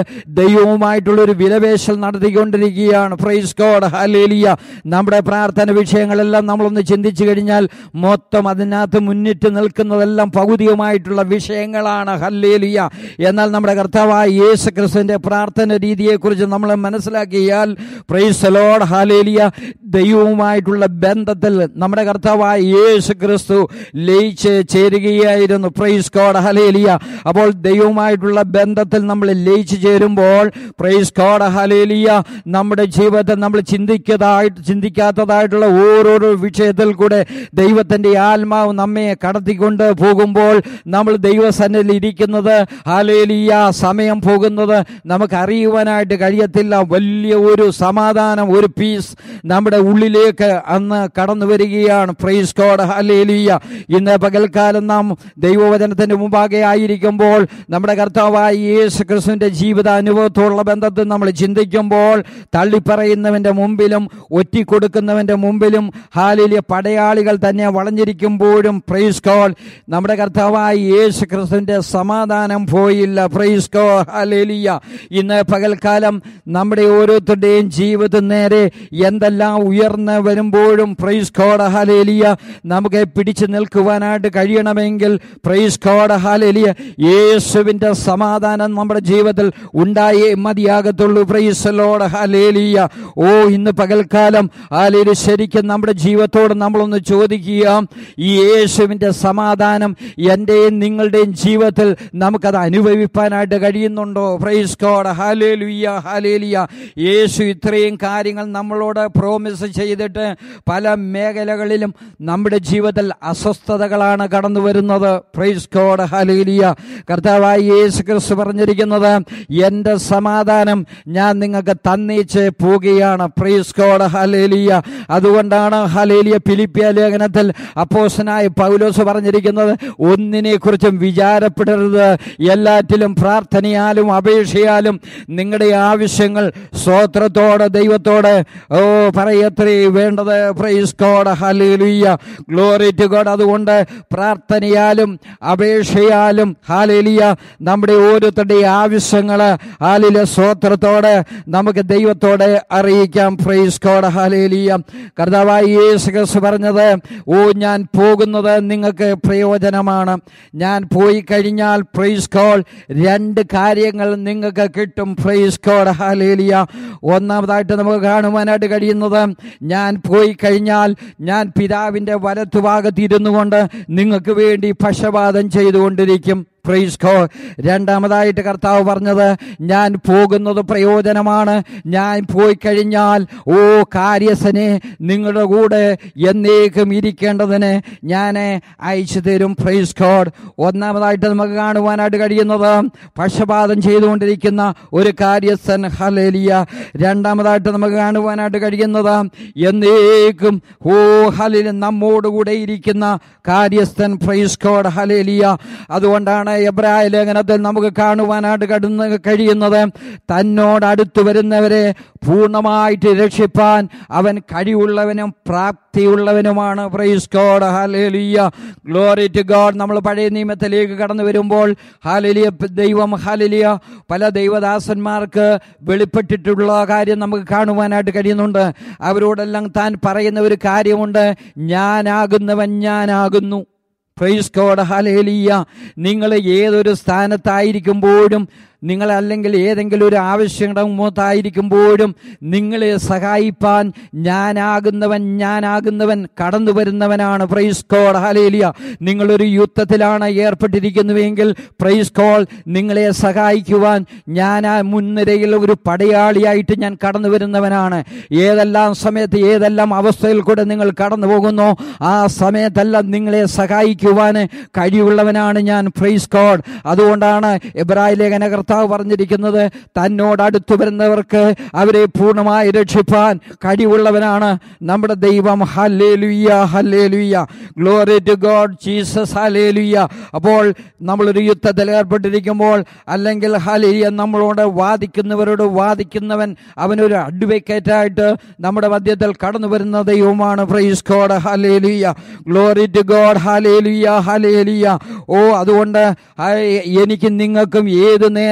ദൈവവുമായിട്ടുള്ള ഒരു വിലപേശൽ നടത്തിക്കൊണ്ടിരിക്കുകയാണ് പ്രൈസ് ഗോഡ് ഹലേലിയ നമ്മുടെ പ്രാർത്ഥന വിഷയങ്ങളെല്ലാം നമ്മളൊന്ന് ചിന്തിച്ചു കഴിഞ്ഞാൽ മൊത്തം അതിനകത്ത് മുന്നിട്ട് നിൽക്കുന്നതെല്ലാം ഭൗതികമായിട്ടുള്ള വിഷയങ്ങളാണ് ഹല്ലേലിയ എന്നാൽ നമ്മുടെ കർത്താവായ യേശു ക്രിസ്തുവിന്റെ പ്രാർത്ഥന രീതിയെക്കുറിച്ച് നമ്മൾ മനസ്സിലാക്കിയാൽ പ്രൈസ് ലോഡ് ഹാലേലിയ ദൈവവുമായിട്ടുള്ള ബന്ധത്തിൽ നമ്മുടെ കർത്താവായ യേശു ക്രിസ്തു ലയിച്ച് ചേരുകയായിരുന്നു പ്രൈസ് ഗോഡ് ഹലേലിയ അപ്പോൾ ദൈവവുമായിട്ടുള്ള ബന്ധത്തിൽ നമ്മൾ ലയിച്ചു ചേരുമ്പോൾ പ്രൈസ് ഗോഡ് ഹലേലിയ നമ്മുടെ ജീവിതത്തിൽ നമ്മൾ ചിന്തിക്കതായിട്ട് ചിന്തിക്കാത്തതായിട്ടുള്ള ഓരോരോ വിഷയത്തിൽ കൂടെ ദൈവത്തിന്റെ ആത്മാവ് നമ്മെ കടത്തിക്കൊണ്ട് പോകുമ്പോൾ നമ്മൾ ദൈവസന്നിധിയിൽ ഇരിക്കുന്നത് ഹലേലിയ സമയം പോകുന്നത് നമുക്ക് അറിയുവാനായിട്ട് കഴിയത്തില്ല വലിയ ഒരു സമാധാനം ഒരു പീസ് നമ്മുടെ ഉള്ളിലേക്ക് അന്ന് കടന്നു വരികയാണ് പ്രൈസ് ഗോഡ് ഹലേലിയ ഇന്ന് പകൽക്കാലം നാം ദൈവവചനത്തിന്റെ മുമ്പാകെ ആയിരിക്കുമ്പോൾ നമ്മുടെ കർത്താവായ യേശു ക്രിസ്തുവിന്റെ ജീവിത അനുഭവത്തോടുള്ള ബന്ധത്തിൽ നമ്മൾ ചിന്തിക്കുമ്പോൾ തള്ളിപ്പറയുന്നവന്റെ മുമ്പിലും ഒറ്റിക്കൊടുക്കുന്നവന്റെ മുമ്പിലും ഹാലിലിയ പടയാളികൾ തന്നെ വളഞ്ഞിരിക്കുമ്പോഴും പ്രൈസ് ഗോൾ നമ്മുടെ കർത്താവായ യേശു ക്രിസ്തുവിന്റെ സമാധാനം പോയില്ല പ്രൈസ് ഗോ ഹാലേലിയ ഇന്ന് പകൽക്കാലം നമ്മുടെ ഓരോരുത്തരുടെയും ജീവിതം നേരെ എന്തെല്ലാം ഉയർന്ന് വരുമ്പോഴും പ്രൈസ് ഗോഡ് ഹാലേലിയ നമുക്ക് പിടിച്ചു നിൽക്കുവാനായിട്ട് കഴിയണമെങ്കിൽ പ്രൈസ് ഗോഡ് ഹാലേലിയ യേശുവിന്റെ സമാധാനം നമ്മുടെ ജീവിതത്തിൽ ഉണ്ടായേ മതിയാകത്തുള്ളൂ പ്രൈസ് ലോഡ് ഹാലേലിയ ഓ ഇന്ന് പകൽക്കാലം ഹാലേലി ശരിക്കും നമ്മുടെ ജീവിതത്തോട് നമ്മളൊന്ന് ചോദിക്കുക ഈ യേശുവിന്റെ സമാധാനം എന്റെയും നിങ്ങളുടെയും ജീവിതത്തിൽ നമുക്കത് അനുഭവിപ്പാനായിട്ട് കഴിയുന്നുണ്ടോ പ്രൈസ് ഗോഡ് ഹാലേലുയ്യ ഹാലേലിയ യേശു ഇത്രയും കാര്യങ്ങൾ നമ്മളോട് പ്രോമിസ് ചെയ്തിട്ട് പല മേഖലകളിലും നമ്മുടെ ജീവിതത്തിൽ അസ്വസ്ഥതകളാണ് കടന്നു വരുന്നത് പ്രൈസ് ഗോഡ് ഹാലേലിയ കർത്താവായ യേശു ക്രിസ്തു പറഞ്ഞിരിക്കുന്നത് എൻ്റെ സമാധാനം ഞാൻ നിങ്ങൾക്ക് തന്നേച്ച് പോവുകയാണ് പ്രൈസ് ഗോഡ് ഹാലേലിയ അതുകൊണ്ടാണ് ഹാലേലിയ ഫിലിപ്പിയ ലേഖനത്തിൽ അപ്പോസനായ പൗലോസ് പറഞ്ഞിരിക്കുന്നത് ഒന്നിനെ കുറിച്ചും വിചാരപ്പെടരുത് എല്ലാറ്റിലും പ്രാർത്ഥനയാലും അപേക്ഷയാലും നിങ്ങളുടെ ആവശ്യങ്ങൾ സ്തോത്രത്തോടെ ദൈവത്തോട് ഓ പറയത്രേ വേണ്ടത് praise God hallelujah glory to God അതുകൊണ്ട് പ്രാർത്ഥനയാലും അപേക്ഷയാലും ഹാലേലിയ നമ്മുടെ ഓരോരുത്തരുടെ ആവശ്യങ്ങൾ ഹാലില സ്തോത്രത്തോടെ നമുക്ക് ദൈവത്തോടെ അറിയിക്കാം പ്രൈസ് ഗോഡ് ഹാലേലിയ കർത്താവായ യേശു ക്രിസ്തു പറഞ്ഞത് ഓ ഞാൻ പോകുന്നത് നിങ്ങൾക്ക് പ്രയോജനമാണ് ഞാൻ പോയി കഴിഞ്ഞാൽ പ്രൈസ് കോൾ രണ്ട് കാര്യങ്ങൾ നിങ്ങൾക്ക് കിട്ടും പ്രൈസ് കോഡ് ഹാലേലിയ ഒന്നാമതായിട്ട് നമുക്ക് കാണുവാനായിട്ട് കഴിയുന്നത് ഞാൻ പോയി കഴിഞ്ഞാൽ ഞാൻ പിതാവിൻ്റെ വലത്തുഭാഗത്ത് ഇരുന്നു കൊണ്ട് നിങ്ങൾക്ക് വേണ്ടി പക്ഷപാതം ചെയ്തുകൊണ്ടിരിക്കും പ്രൈസ് ഗോ രണ്ടാമതായിട്ട് കർത്താവ് പറഞ്ഞത് ഞാൻ പോകുന്നത് പ്രയോജനമാണ് ഞാൻ പോയി കഴിഞ്ഞാൽ ഓ കാര്യസ്ഥനെ നിങ്ങളുടെ കൂടെ എന്നേക്കും ഇരിക്കേണ്ടതിന് ഞാൻ അയച്ചു തരും പ്രൈസ് ഗോഡ് ഒന്നാമതായിട്ട് നമുക്ക് കാണുവാനായിട്ട് കഴിയുന്നത് പക്ഷപാതം ചെയ്തുകൊണ്ടിരിക്കുന്ന ഒരു കാര്യസ്ഥൻ ഹലേലിയ രണ്ടാമതായിട്ട് നമുക്ക് കാണുവാനായിട്ട് കഴിയുന്നത് എന്നേക്കും ഓ ഹലിൽ നമ്മോടുകൂടെ ഇരിക്കുന്ന കാര്യസ്ഥൻ പ്രൈസ് ഗോഡ് ഹലേലിയ അതുകൊണ്ടാണ് എബ്രായ ലേഖനത്തിൽ നമുക്ക് കാണുവാനായിട്ട് കടന്ന് കഴിയുന്നത് തന്നോട് അടുത്തു വരുന്നവരെ പൂർണ്ണമായിട്ട് രക്ഷിപ്പാൻ അവൻ കഴിവുള്ളവനും പ്രാപ്തിയുള്ളവനുമാണ് price God hallelujah glory to God നമ്മൾ പഴയ നിയമത്തിലേക്ക് കടന്നു വരുമ്പോൾ ഹാലേലിയ ദൈവം ഹാലേലിയ പല ദൈവദാസന്മാർക്ക് വെളിപ്പെട്ടിട്ടുള്ള കാര്യം നമുക്ക് കാണുവാനായിട്ട് കഴിയുന്നുണ്ട് അവരോടെല്ലാം താൻ പറയുന്ന ഒരു കാര്യമുണ്ട് ഞാനാകുന്നവൻ ഞാനാകുന്നു പ്രൈസ് ഗോഡ് ഹലേലിയ നിങ്ങൾ ഏതൊരു സ്ഥാനത്തായിരിക്കുമ്പോഴും നിങ്ങൾ അല്ലെങ്കിൽ ഏതെങ്കിലും ഒരു ആവശ്യമുഖത്തായിരിക്കുമ്പോഴും നിങ്ങളെ സഹായിപ്പാൻ ഞാനാകുന്നവൻ ഞാനാകുന്നവൻ കടന്നു വരുന്നവനാണ് പ്രൈസ് കോൾ ഹലേലിയ നിങ്ങളൊരു യുദ്ധത്തിലാണ് ഏർപ്പെട്ടിരിക്കുന്നുവെങ്കിൽ പ്രൈസ് കോൾ നിങ്ങളെ സഹായിക്കുവാൻ ഞാൻ ആ മുൻനിരയിൽ ഒരു പടയാളിയായിട്ട് ഞാൻ കടന്നു വരുന്നവനാണ് ഏതെല്ലാം സമയത്ത് ഏതെല്ലാം അവസ്ഥയിൽ കൂടെ നിങ്ങൾ കടന്നു പോകുന്നോ ആ സമയത്തെല്ലാം നിങ്ങളെ സഹായിക്കുവാൻ കഴിവുള്ളവനാണ് ഞാൻ പ്രൈസ് കോഡ് അതുകൊണ്ടാണ് എബ്രായ ലേഖന കർത്താവ് പറഞ്ഞിരിക്കുന്നത് തന്നോട് അടുത്തു വരുന്നവർക്ക് അവരെ പൂർണ്ണമായി രക്ഷിപ്പാൻ കഴിവുള്ളവനാണ് നമ്മുടെ ദൈവം hallelujah hallelujah glory to God Jesus hallelujah അപ്പോൾ നമ്മളൊരു യുദ്ധത്തിൽ ഏർപ്പെട്ടിരിക്കുമ്പോൾ അല്ലെങ്കിൽ ഹലേലിയ നമ്മളോട് വാദിക്കുന്നവരോട് വാദിക്കുന്നവൻ അവനൊരു അഡ്വക്കേറ്റായിട്ട് നമ്മുടെ മധ്യത്തിൽ കടന്നു വരുന്ന ദൈവമാണ് പ്രൈസ് ഗോഡ് ഹലേലുയ്യ glory to God hallelujah hallelujah ഓ അതുകൊണ്ട് എനിക്ക് നിങ്ങൾക്കും ഏത് നേരം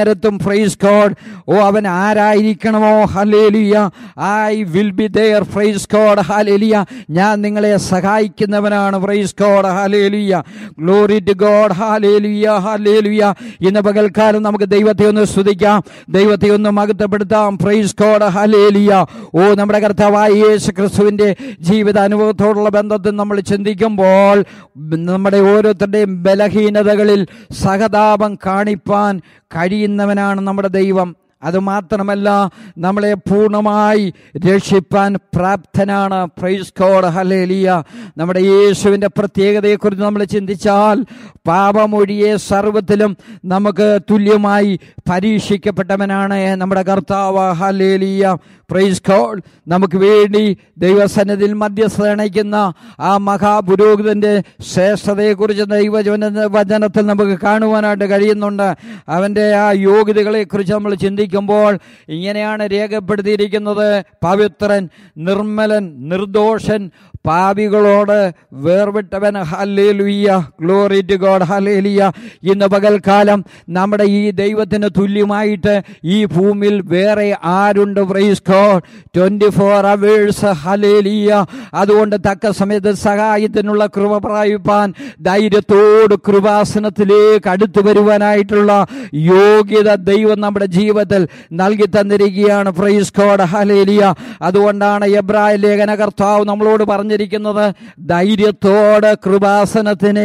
നേരത്തും ഫ്രൈസ് കോഡ് ഓ അവൻ ആരായിരിക്കണമോ hallelujah I will be there fries code hallelujah ഞാൻ നിങ്ങളെ സഹായിക്കുന്നവനാണ് fries code hallelujah glory to God hallelujah hallelujah ഇന്ന് പകൽക്കാലം നമുക്ക് ദൈവത്തെ ഒന്ന് സ്തുതിക്കാം ദൈവത്തെ ഒന്ന് മഹത്വപ്പെടുത്താം ഫ്രൈസ് കോഡ് ഹാലേലിയ ഓ നമ്മുടെ കർത്താവായ യേശു ക്രിസ്തുവിന്റെ ജീവിത അനുഭവത്തോടുള്ള ബന്ധത്തിൽ നമ്മൾ ചിന്തിക്കുമ്പോൾ നമ്മുടെ ഓരോരുത്തരുടെയും ബലഹീനതകളിൽ സഹതാപം കാണിപ്പാൻ കഴിയുന്നവനാണ് നമ്മുടെ ദൈവം അതുമാത്രമല്ല നമ്മളെ പൂർണ്ണമായി രക്ഷിപ്പാൻ പ്രാപ്തനാണ് പ്രൈസ് കോഡ് ഹലേലിയ നമ്മുടെ യേശുവിൻ്റെ പ്രത്യേകതയെക്കുറിച്ച് നമ്മൾ ചിന്തിച്ചാൽ പാപമൊഴിയെ സർവത്തിലും നമുക്ക് തുല്യമായി പരീക്ഷിക്കപ്പെട്ടവനാണ് നമ്മുടെ കർത്താവ് ഹലേലിയ പ്രൈസ് കോഡ് നമുക്ക് വേണ്ടി ദൈവസന്നിധിയിൽ മധ്യസ്ഥ അണയ്ക്കുന്ന ആ മഹാപുരോഹിതന്റെ ശ്രേഷ്ഠതയെക്കുറിച്ച് ദൈവജന വചനത്തിൽ നമുക്ക് കാണുവാനായിട്ട് കഴിയുന്നുണ്ട് അവൻ്റെ ആ യോഗ്യതകളെക്കുറിച്ച് നമ്മൾ ചിന്തിക്കുമ്പോൾ ഇങ്ങനെയാണ് രേഖപ്പെടുത്തിയിരിക്കുന്നത് Pavithran നിർമ്മലൻ നിർദോഷൻ പാപികളോട് വേർവിട്ടവൻ hallelujah glory to God hallelujah ഇന്ന് പകൽക്കാലം നമ്മുടെ ഈ ദൈവത്തിന് തുല്യമായിട്ട് ഈ ഭൂമിയിൽ വേറെ ആരുണ്ട് praise God twenty four hours hallelujah അതുകൊണ്ട് തക്ക സമയത്ത് സഹായത്തിനുള്ള കൃപ പ്രാപിപ്പാൻ ധൈര്യത്തോട് കൃപാസനത്തിലേക്ക് അടുത്തു വരുവാനായിട്ടുള്ള യോഗ്യത ദൈവം നമ്മുടെ ജീവിതത്തിൽ നൽകി തന്നിരിക്കുകയാണ് പ്രൈസ് ഗോഡ് ഹലേലിയ അതുകൊണ്ടാണ് എബ്രായ ലേഖന കർത്താവ് നമ്മളോട് പറഞ്ഞിരിക്കുന്നത് ധൈര്യത്തോടെ കൃപാസനത്തിനെ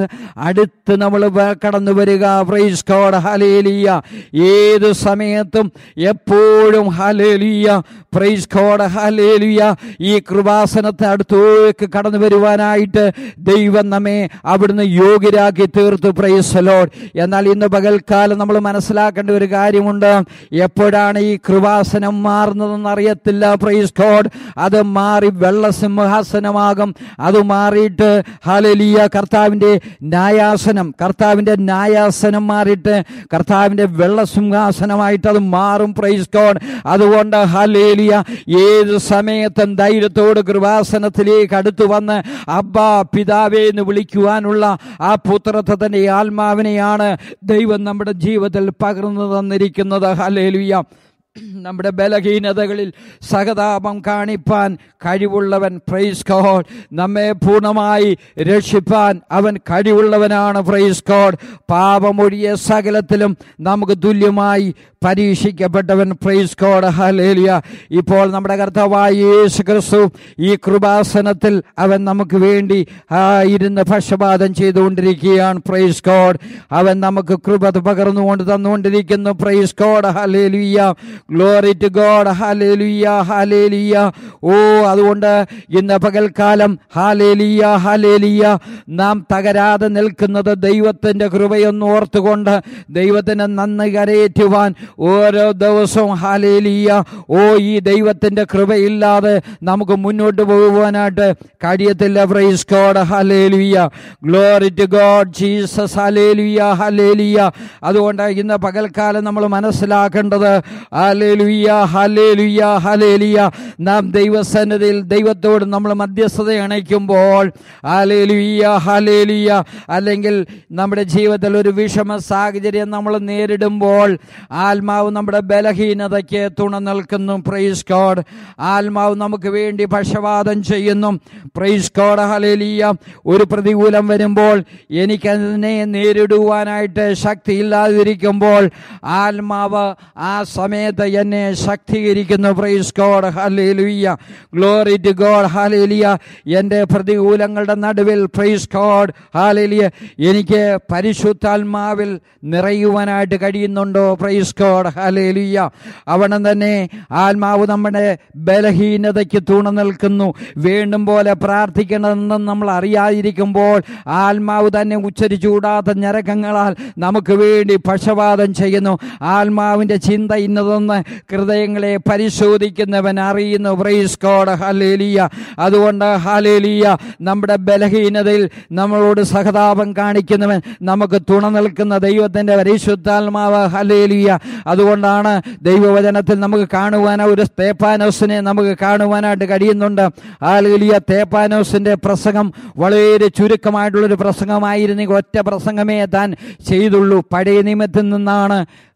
അടുത്ത് നമ്മൾ കടന്നു വരിക പ്രൈസ് ഗോഡ് ഹലേലിയ ഏത് സമയത്തും എപ്പോഴും ഹലേലിയ പ്രൈസ് ഗോഡ് ഹലേലിയ ഈ കൃപാസനത്തെ അടുത്തേക്ക് കടന്നു വരുവാനായിട്ട് ദൈവം നമ്മെ അവിടുന്ന് യോഗ്യരാക്കി തീർത്തു പ്രൈസ് ലോഡ് എന്നാൽ ഇന്ന് പകൽക്കാലം നമ്മൾ മനസ്സിലാക്കേണ്ട ഒരു കാര്യമുണ്ട് എപ്പോഴാണ് ഈ കൃപാസനം മാറുന്നതെന്ന് അറിയത്തില്ല പ്രൈസ് ഗോഡ് അത് മാറി വെള്ളസിംഹാസനമാകും അത് മാറിയിട്ട് ഹലലിയ കർത്താവിൻ്റെ ന്യായാസനം കർത്താവിൻ്റെ ന്യായാസനം മാറിയിട്ട് കർത്താവിൻ്റെ വെള്ളസിംഹാസനമായിട്ട് അത് മാറും പ്രൈസ് ഗോഡ് അതുകൊണ്ട് ഹലേലിയ ഏത് സമയത്തും ധൈര്യത്തോട് കൃപാസനത്തിലേക്ക് അടുത്തു വന്ന് അബ്ബ പിതാവേ എന്ന് വിളിക്കുവാനുള്ള ആ പുത്രത്വത്തിൻ്റെ ആത്മാവിനെയാണ് ദൈവം നമ്മുടെ ജീവിതത്തിൽ പകർന്നു തന്നിരിക്കുന്നത് ഹലേലിയ നമ്മുടെ ബലഹീനതകളിൽ സഹതാപം കാണിപ്പാൻ കഴിവുള്ളവൻ പ്രൈസ് കോഡ് നമ്മെ പൂർണ്ണമായി രക്ഷിപ്പാൻ അവൻ കഴിവുള്ളവനാണ് പ്രൈസ് കോഡ് പാപമൊഴിയ സകലത്തിലും നമുക്ക് തുല്യമായി പരീക്ഷിക്കപ്പെട്ടവൻ പ്രൈസ് കോഡ് ഹലേലിയ ഇപ്പോൾ നമ്മുടെ കർത്താവായ യേശു ക്രിസ്തു ഈ കൃപാസനത്തിൽ അവൻ നമുക്ക് വേണ്ടി ആ, ഇരുന്ന് പക്ഷപാതം ചെയ്തുകൊണ്ടിരിക്കുകയാണ് പ്രൈസ് കോഡ് അവൻ നമുക്ക് കൃപ പകർന്നുകൊണ്ട് തന്നുകൊണ്ടിരിക്കുന്നു price God hallelujah glory to God hallelujah hallelujah ഓ അതുകൊണ്ട് ഇന്ന് പകൽക്കാലം ഹാലേലിയ ഹാലേലിയ നാം തകരാതെ നിൽക്കുന്നത് ദൈവത്തിൻ്റെ കൃപയൊന്ന് ഓർത്തുകൊണ്ട് ദൈവത്തിന് നന്ദി കരയേറ്റുവാൻ ഓരോ ദിവസവും ഹാലേലിയ ഓ ഈ ദൈവത്തിൻ്റെ കൃപയില്ലാതെ നമുക്ക് മുന്നോട്ട് പോകുവാനായിട്ട് കഴിയത്തില്ല പ്രൈസ് ഗോഡ് ഹാലേലുയ്യ ഗ്ലോറി ടു ഗോഡ് ജീസസ് ഹാലേലുയ്യ ഹാലേലിയ അതുകൊണ്ട് ഇന്ന് പകൽക്കാലം നമ്മൾ മനസ്സിലാക്കേണ്ടത് ഹാലേലുയ്യ ഹാലേലുയ്യ ഹാലേലിയ നാം ദൈവസന്നിധിയിൽ ദൈവത്തോട് നമ്മൾ മധ്യസ്ഥത അണയ്ക്കുമ്പോൾ ഹാലേലുയ്യ ഹാലേലിയ അല്ലെങ്കിൽ നമ്മുടെ ജീവിതത്തിൽ ഒരു വിഷമ സാഹചര്യം നമ്മൾ നേരിടുമ്പോൾ ആത്മാവ് നമ്മുടെ ബലഹീനതയ്ക്ക് തുണ നിൽക്കുന്നു പ്രൈസ് കോഡ് ആത്മാവ് നമുക്ക് വേണ്ടി പക്ഷപാതം ചെയ്യുന്നു പ്രൈസ് കോഡ് ഹലേലിയ ഒരു പ്രതികൂലം വരുമ്പോൾ എനിക്കതിനെ നേരിടുവാനായിട്ട് ശക്തിയില്ലാതിരിക്കുമ്പോൾ ആത്മാവ് ആ സമയത്ത് എന്നെ ശക്തീകരിക്കുന്നു പ്രൈസ് ഗോഡ് ഹലേലുയ്യ ഗ്ലോറി ടു ഗോഡ് ഹാലേലിയ എൻ്റെ പ്രതികൂലങ്ങളുടെ നടുവിൽ പ്രൈസ് ഗോഡ് ഹാലേലിയ എനിക്ക് പരിശുദ്ധാത്മാവിൽ നിറയുവാനായിട്ട് കഴിയുന്നുണ്ടോ പ്രൈസ് ഗോഡ് ഹാലേലിയ അവണം തന്നെ ആത്മാവ് നമ്മുടെ ബലഹീനതയ്ക്ക് തുണ നിൽക്കുന്നു വീണ്ടും പോലെ പ്രാർത്ഥിക്കണമെന്ന് നമ്മൾ അറിയാതിരിക്കുമ്പോൾ ആത്മാവ് തന്നെ ഉച്ചരിച്ചുകൂടാത്ത ഞരക്കങ്ങളാൽ നമുക്ക് വേണ്ടി പക്ഷപാതം ചെയ്യുന്നു ആത്മാവിൻ്റെ ചിന്ത ഇന്നതെന്ന് ഹൃദയങ്ങളെ പരിശോധിക്കുന്നവൻ അറിയുന്നു പ്രൈസ് കോഡ് ഹലേലിയ അതുകൊണ്ട് ഹലേലിയ നമ്മുടെ ബലഹീനതയിൽ നമ്മളോട് സഹതാപം കാണിക്കുന്നവൻ നമുക്ക് തുണ നിൽക്കുന്ന ദൈവത്തിൻ്റെ പരിശുദ്ധാത്മാവ് ഹലേലിയ അതുകൊണ്ടാണ് ദൈവവചനത്തിൽ നമുക്ക് കാണുവാൻ ഒരു തേപ്പാനോസിനെ നമുക്ക് കാണുവാനായിട്ട് കഴിയുന്നുണ്ട് ഹാലേലിയ തേപ്പാനോസിൻ്റെ പ്രസംഗം വളരെ ചുരുക്കമായിട്ടുള്ളൊരു പ്രസംഗമായിരുന്നെങ്കിൽ ഒറ്റ പ്രസംഗമേ താൻ ചെയ്തുള്ളൂ പഴയ നിയമത്തിൽ നിന്നാണ്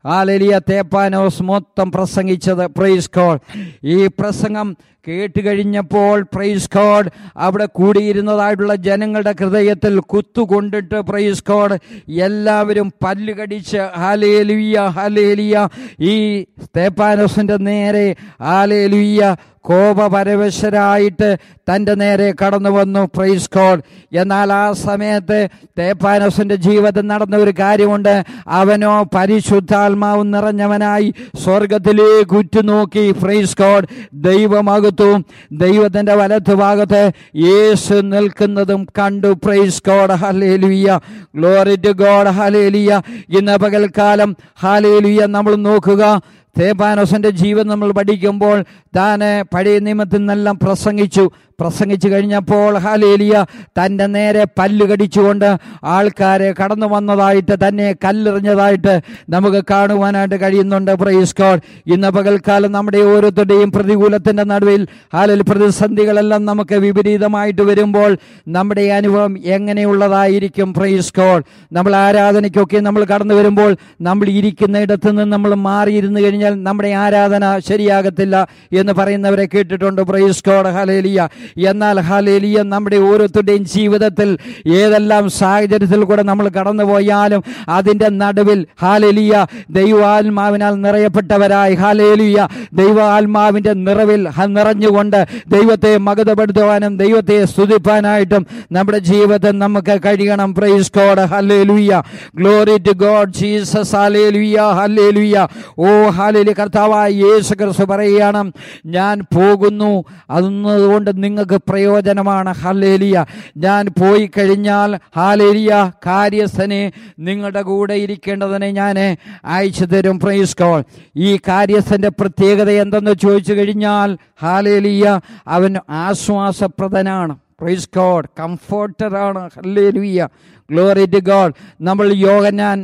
ഹാലലിയ തേപ്പാനോസ് മൊത്തം പ്രസംഗിച്ചത് പ്രൈസ് കോഡ് ഈ പ്രസംഗം കേട്ട് കഴിഞ്ഞപ്പോൾ പ്രൈസ് കോഡ് അവിടെ കൂടിയിരുന്നതായിട്ടുള്ള ജനങ്ങളുടെ ഹൃദയത്തിൽ കുത്തുകൊണ്ടിട്ട് പ്രൈസ് കോഡ് എല്ലാവരും പല്ല് കടിച്ച് ഹാലേലുയ്യ ഹാലേലിയ ഈ തേപ്പാനോസിന്റെ നേരെ ഹാലേലുയ്യ കോപപരവശരായിട്ട് തൻ്റെ നേരെ കടന്നു വന്നു പ്രൈസ് കോഡ് എന്നാൽ ആ സമയത്ത് തേപ്പാനോസിന്റെ ജീവിതത്തിൽ നടന്ന ഒരു കാര്യമുണ്ട് അവനോ പരിശുദ്ധാത്മാവ് നിറഞ്ഞവനായി സ്വർഗത്തിലേക്ക് ഉറ്റുനോക്കി പ്രൈസ് കോഡ് ദൈവമകത്തും ദൈവത്തിന്റെ വലത്ത് ഭാഗത്ത് യേശു നിൽക്കുന്നതും കണ്ടു പ്രൈസ് കോഡ് ഹലേലുയ്യ ഗ്ലോറി ടു ഗോഡ് ഹലേലിയ ഇന്ന് പകൽക്കാലം ഹാലേലുയ്യ നമ്മൾ നോക്കുക തേപ്പാനോസിന്റെ ജീവൻ നമ്മൾ പഠിക്കുമ്പോൾ താന് പഴയ നിയമത്തിൽ നിന്നെല്ലാം പ്രസംഗിച്ചു പ്രസംഗിച്ചു കഴിഞ്ഞപ്പോൾ ഹാലേലിയ തൻ്റെ നേരെ പല്ല് കടിച്ചുകൊണ്ട് ആൾക്കാരെ കടന്നു വന്നതായിട്ട് തന്നെ കല്ലെറിഞ്ഞതായിട്ട് നമുക്ക് കാണുവാനായിട്ട് കഴിയുന്നുണ്ട് പ്രൈസ് കോഡ് ഇന്ന് പകൽക്കാലം നമ്മുടെ ഓരോരുത്തരുടെയും പ്രതികൂലത്തിന്റെ നടുവിൽ ഹാലിൽ പ്രതിസന്ധികളെല്ലാം നമുക്ക് വിപരീതമായിട്ട് വരുമ്പോൾ നമ്മുടെ അനുഭവം എങ്ങനെയുള്ളതായിരിക്കും പ്രൈസ് കോഡ് നമ്മൾ ആരാധനയ്ക്കൊക്കെ നമ്മൾ കടന്നു വരുമ്പോൾ നമ്മൾ ഇരിക്കുന്നിടത്ത് നിന്ന് നമ്മൾ മാറിയിരുന്നു കഴിഞ്ഞാൽ നമ്മുടെ ആരാധന ശരിയാകത്തില്ല എന്ന് പറയുന്നവരെ കേട്ടിട്ടുണ്ട് പ്രൈസ് കോഡ് ഹലേലിയ എന്നാൽ ഹലേലിയ നമ്മുടെ ഓരോരുത്തരുടെയും ജീവിതത്തിൽ ഏതെല്ലാം സാഹചര്യത്തിൽ കൂടെ നമ്മൾ കടന്നുപോയാലും അതിൻ്റെ നടുവിൽ ഹാലേലിയ ദൈവാത്മാവിനാൽ നിറയപ്പെട്ടവരായി ഹാലേലിയ ദൈവാത്മാവിൻ്റെ നിറവിൽ ഹ- നിറഞ്ഞുകൊണ്ട് ദൈവത്തെ മകതപ്പെടുത്തുവാനും ദൈവത്തെ സ്തുതിപ്പാനായിട്ടും നമ്മുടെ ജീവിതത്തിൽ നമുക്ക് കഴിയണം പ്രൈസ് കോഡ് ഹല്ലേലൂയ ഗ്ലോറി ടു ഗോഡ് ജീസസ് ഹല്ലേലൂയ ഹല്ലേലൂയ ഓ ഹാലേലി കർത്താവായ യേശു ക്രിസ്തു പറയുകയാണ് ഞാൻ പോകുന്നു അതുകൊണ്ട് നിങ്ങൾക്ക് പ്രയോജനമാണ് ഹല്ലേലിയ ഞാൻ പോയി കഴിഞ്ഞാൽ ഹാലേലിയ കാര്യസ്ഥനെ നിങ്ങളുടെ കൂടെ ഇരിക്കേണ്ടതിനെ ഞാൻ അയച്ചു തരും പ്രൈസ് കോൾ ഈ കാര്യസ്ഥന്റെ പ്രത്യേകത എന്തെന്ന് ചോദിച്ചു കഴിഞ്ഞാൽ ഹാലേലിയ അവൻ ആശ്വാസപ്രദനാണ് പ്രൈസ് ഗോഡ് കംഫോർട്ടറാണ് ഹല്ലേലൂയ ഗ്ലോറി ടു ഗോഡ് നമ്മൾ യോഗനാൻ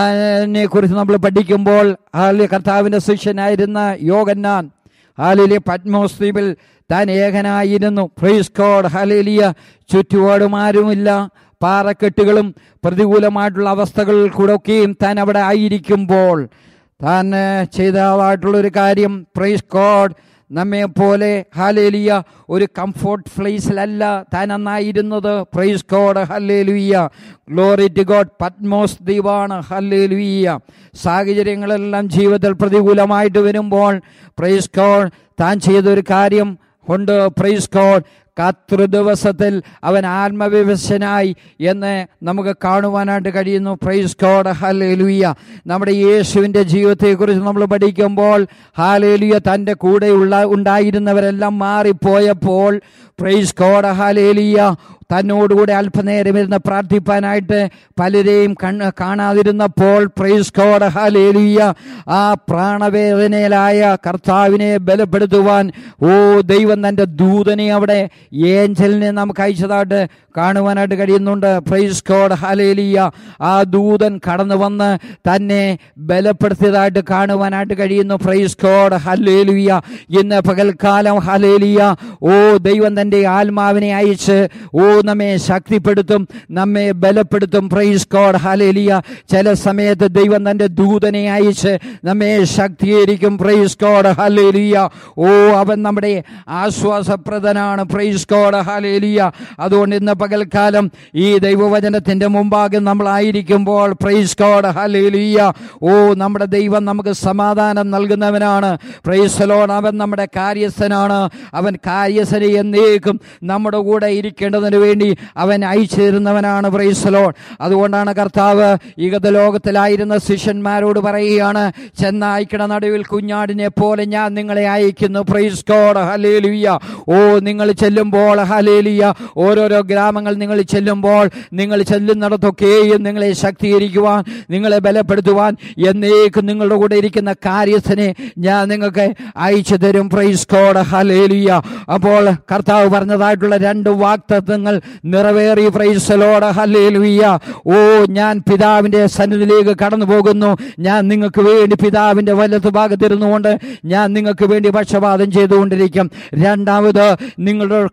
നെ കുറിച്ച് നമ്മൾ പഠിക്കുമ്പോൾ ഹാലി കർത്താവിൻ്റെ ശിഷ്യനായിരുന്ന യോഗന്നാൻ ഹാലിലെ പത്മോസ് ദ്വീപിൽ താൻ ഏകനായിരുന്നു പ്രൈസ് ഗോഡ് ഹാലേലിയ ചുറ്റുപാടുമാരുമില്ല പാറക്കെട്ടുകളും പ്രതികൂലമായിട്ടുള്ള അവസ്ഥകളിൽ കൂടെയൊക്കെയും താൻ അവിടെ ആയിരിക്കുമ്പോൾ താൻ ഏഹ്, ചെയ്തതായിട്ടുള്ള ഒരു കാര്യം പ്രൈസ് ഗോഡ് നമ്മെ പോലെ ഹാലേലിയ ഒരു കംഫോർട്ട് പ്ലേസിലല്ല താൻ അന്നായിരുന്നത് പ്രൈസ് ഗോഡ് ഹല്ലേലുയ്യ ഗ്ലോറി ടു ഗോഡ് പത്മോസ് ദ്വീപാണ് ഹല്ലേലുയ്യ സാഹചര്യങ്ങളെല്ലാം ജീവിതത്തിൽ പ്രതികൂലമായിട്ട് വരുമ്പോൾ പ്രൈസ് ഗോഡ് താൻ ചെയ്തൊരു കാര്യം കൊണ്ട് പ്രൈസ് ഗോഡ് കത്ര ദിവസത്തിൽ അവൻ ആത്മവിവശനായി എന്ന് നമുക്ക് കാണുവാനായിട്ട് കഴിയുന്നു പ്രൈസ് ഗോഡ് ഹാലേലുയ നമ്മുടെ യേശുവിൻ്റെ ജീവിതത്തെക്കുറിച്ച് നമ്മൾ പഠിക്കുമ്പോൾ ഹാലേലുയ തൻ്റെ കൂടെയുള്ള ഉണ്ടായിരുന്നവരെല്ലാം മാറിപ്പോയപ്പോൾ പ്രൈസ് ഗോഡ് ഹാലേലിയ തന്നോടുകൂടെ അല്പനേരം ഇരുന്ന് പ്രാർത്ഥിപ്പാനായിട്ട് പലരെയും കണ്ണ് കാണാതിരുന്നപ്പോൾ പ്രൈസ് ഗോഡ് ഹാലേലിയ ആ പ്രാണവേദനയിലായ കർത്താവിനെ ബലപ്പെടുത്തുവാൻ ഓ ദൈവം തൻ്റെ ദൂതനെ അവിടെ ഏഞ്ചലിനെ നമുക്ക് അയച്ചതായിട്ട് കാണുവാനായിട്ട് കഴിയുന്നുണ്ട് പ്രൈസ് ഗോഡ് ഹലേലിയ ആ ദൂതൻ കടന്നു വന്ന് തന്നെ ബലപ്പെടുത്തിയതായിട്ട് കാണുവാനായിട്ട് കഴിയുന്നു പ്രൈസ് ഗോഡ് ഹലേലിയ ഇന്ന് പകൽക്കാലം ഹലേലിയ ഓ ദൈവം തൻ്റെ ആത്മാവിനെ അയച്ച് ഓ നമ്മെ ശക്തിപ്പെടുത്തും നമ്മെ ബലപ്പെടുത്തും പ്രൈസ് ഗോഡ് ഹലേലിയ ചില സമയത്ത് ദൈവം തൻ്റെ ദൂതനെ അയച്ച് നമ്മെ ശക്തീകരിക്കും പ്രൈസ് ഗോഡ് ഹലേലിയ ഓ അവൻ നമ്മുടെ ആശ്വാസപ്രദനാണ് പ്രൈസ് ഗോഡ് ഹലേലിയ അതുകൊണ്ട് ഇന്ന് പകൽക്കാലം ഈ ദൈവവചനത്തിന്റെ മുമ്പാകെ നമ്മളായിരിക്കുമ്പോൾ പ്രൈസ് ഗോഡ് ഹലേലിയ ഓ നമ്മുടെ ദൈവം നമുക്ക് സമാധാനം നൽകുന്നവനാണ് പ്രൈസ് ലോൺ അവൻ നമ്മുടെ കാര്യസ്ഥനാണ് അവൻ കാര്യസ്ഥനെ എന്നേക്കും നമ്മുടെ കൂടെ ഇരിക്കേണ്ടതിന് വേണ്ടി അവൻ അയച്ചു തരുന്നവനാണ് പ്രൈസ് ലോൺ അതുകൊണ്ടാണ് കർത്താവ് ഈഗത ലോകത്തിലായിരുന്ന ശിഷ്യന്മാരോട് പറയുകയാണ് ചെന്നായിക്കട നടുവിൽ കുഞ്ഞാടിനെ പോലെ ഞാൻ നിങ്ങളെ അയക്കുന്നു പ്രൈസ് ഗോഡ് ഹലേലിയ ഓ നിങ്ങൾ ചെല്ലുമ്പോൾ ഹലേലിയ ഓരോരോ ഗ്രാമങ്ങൾ നിങ്ങൾ ചെല്ലുമ്പോൾ നിങ്ങൾ ചെല്ലുന്നിടത്തൊക്കെയും നിങ്ങളെ ശക്തീകരിക്കുവാൻ നിങ്ങളെ ബലപ്പെടുത്തുവാൻ എന്നേക്കും നിങ്ങളുടെ കൂടെ ഇരിക്കുന്ന കാര്യസ്ഥനെ ഞാൻ നിങ്ങൾക്ക് അയച്ചു തരും പ്രൈസ് ഗോഡ് ഹലേലിയ അപ്പോൾ കർത്താവ് പറഞ്ഞതായിട്ടുള്ള രണ്ട് വാക്തത്വങ്ങൾ നിറവേറി പ്രൈസലോട് ഹലേലുയ്യ ഓ ഞാൻ പിതാവിന്റെ സന്നിധിയിലേക്ക് കടന്നു പോകുന്നു ഞാൻ നിങ്ങൾക്ക് വേണ്ടി പിതാവിന്റെ വലത്ത് ഭാഗത്തിരുന്നുകൊണ്ട് ഞാൻ നിങ്ങൾക്ക് വേണ്ടി പക്ഷപാതം ചെയ്തുകൊണ്ടിരിക്കും രണ്ടാമത് നിങ്ങളുടെ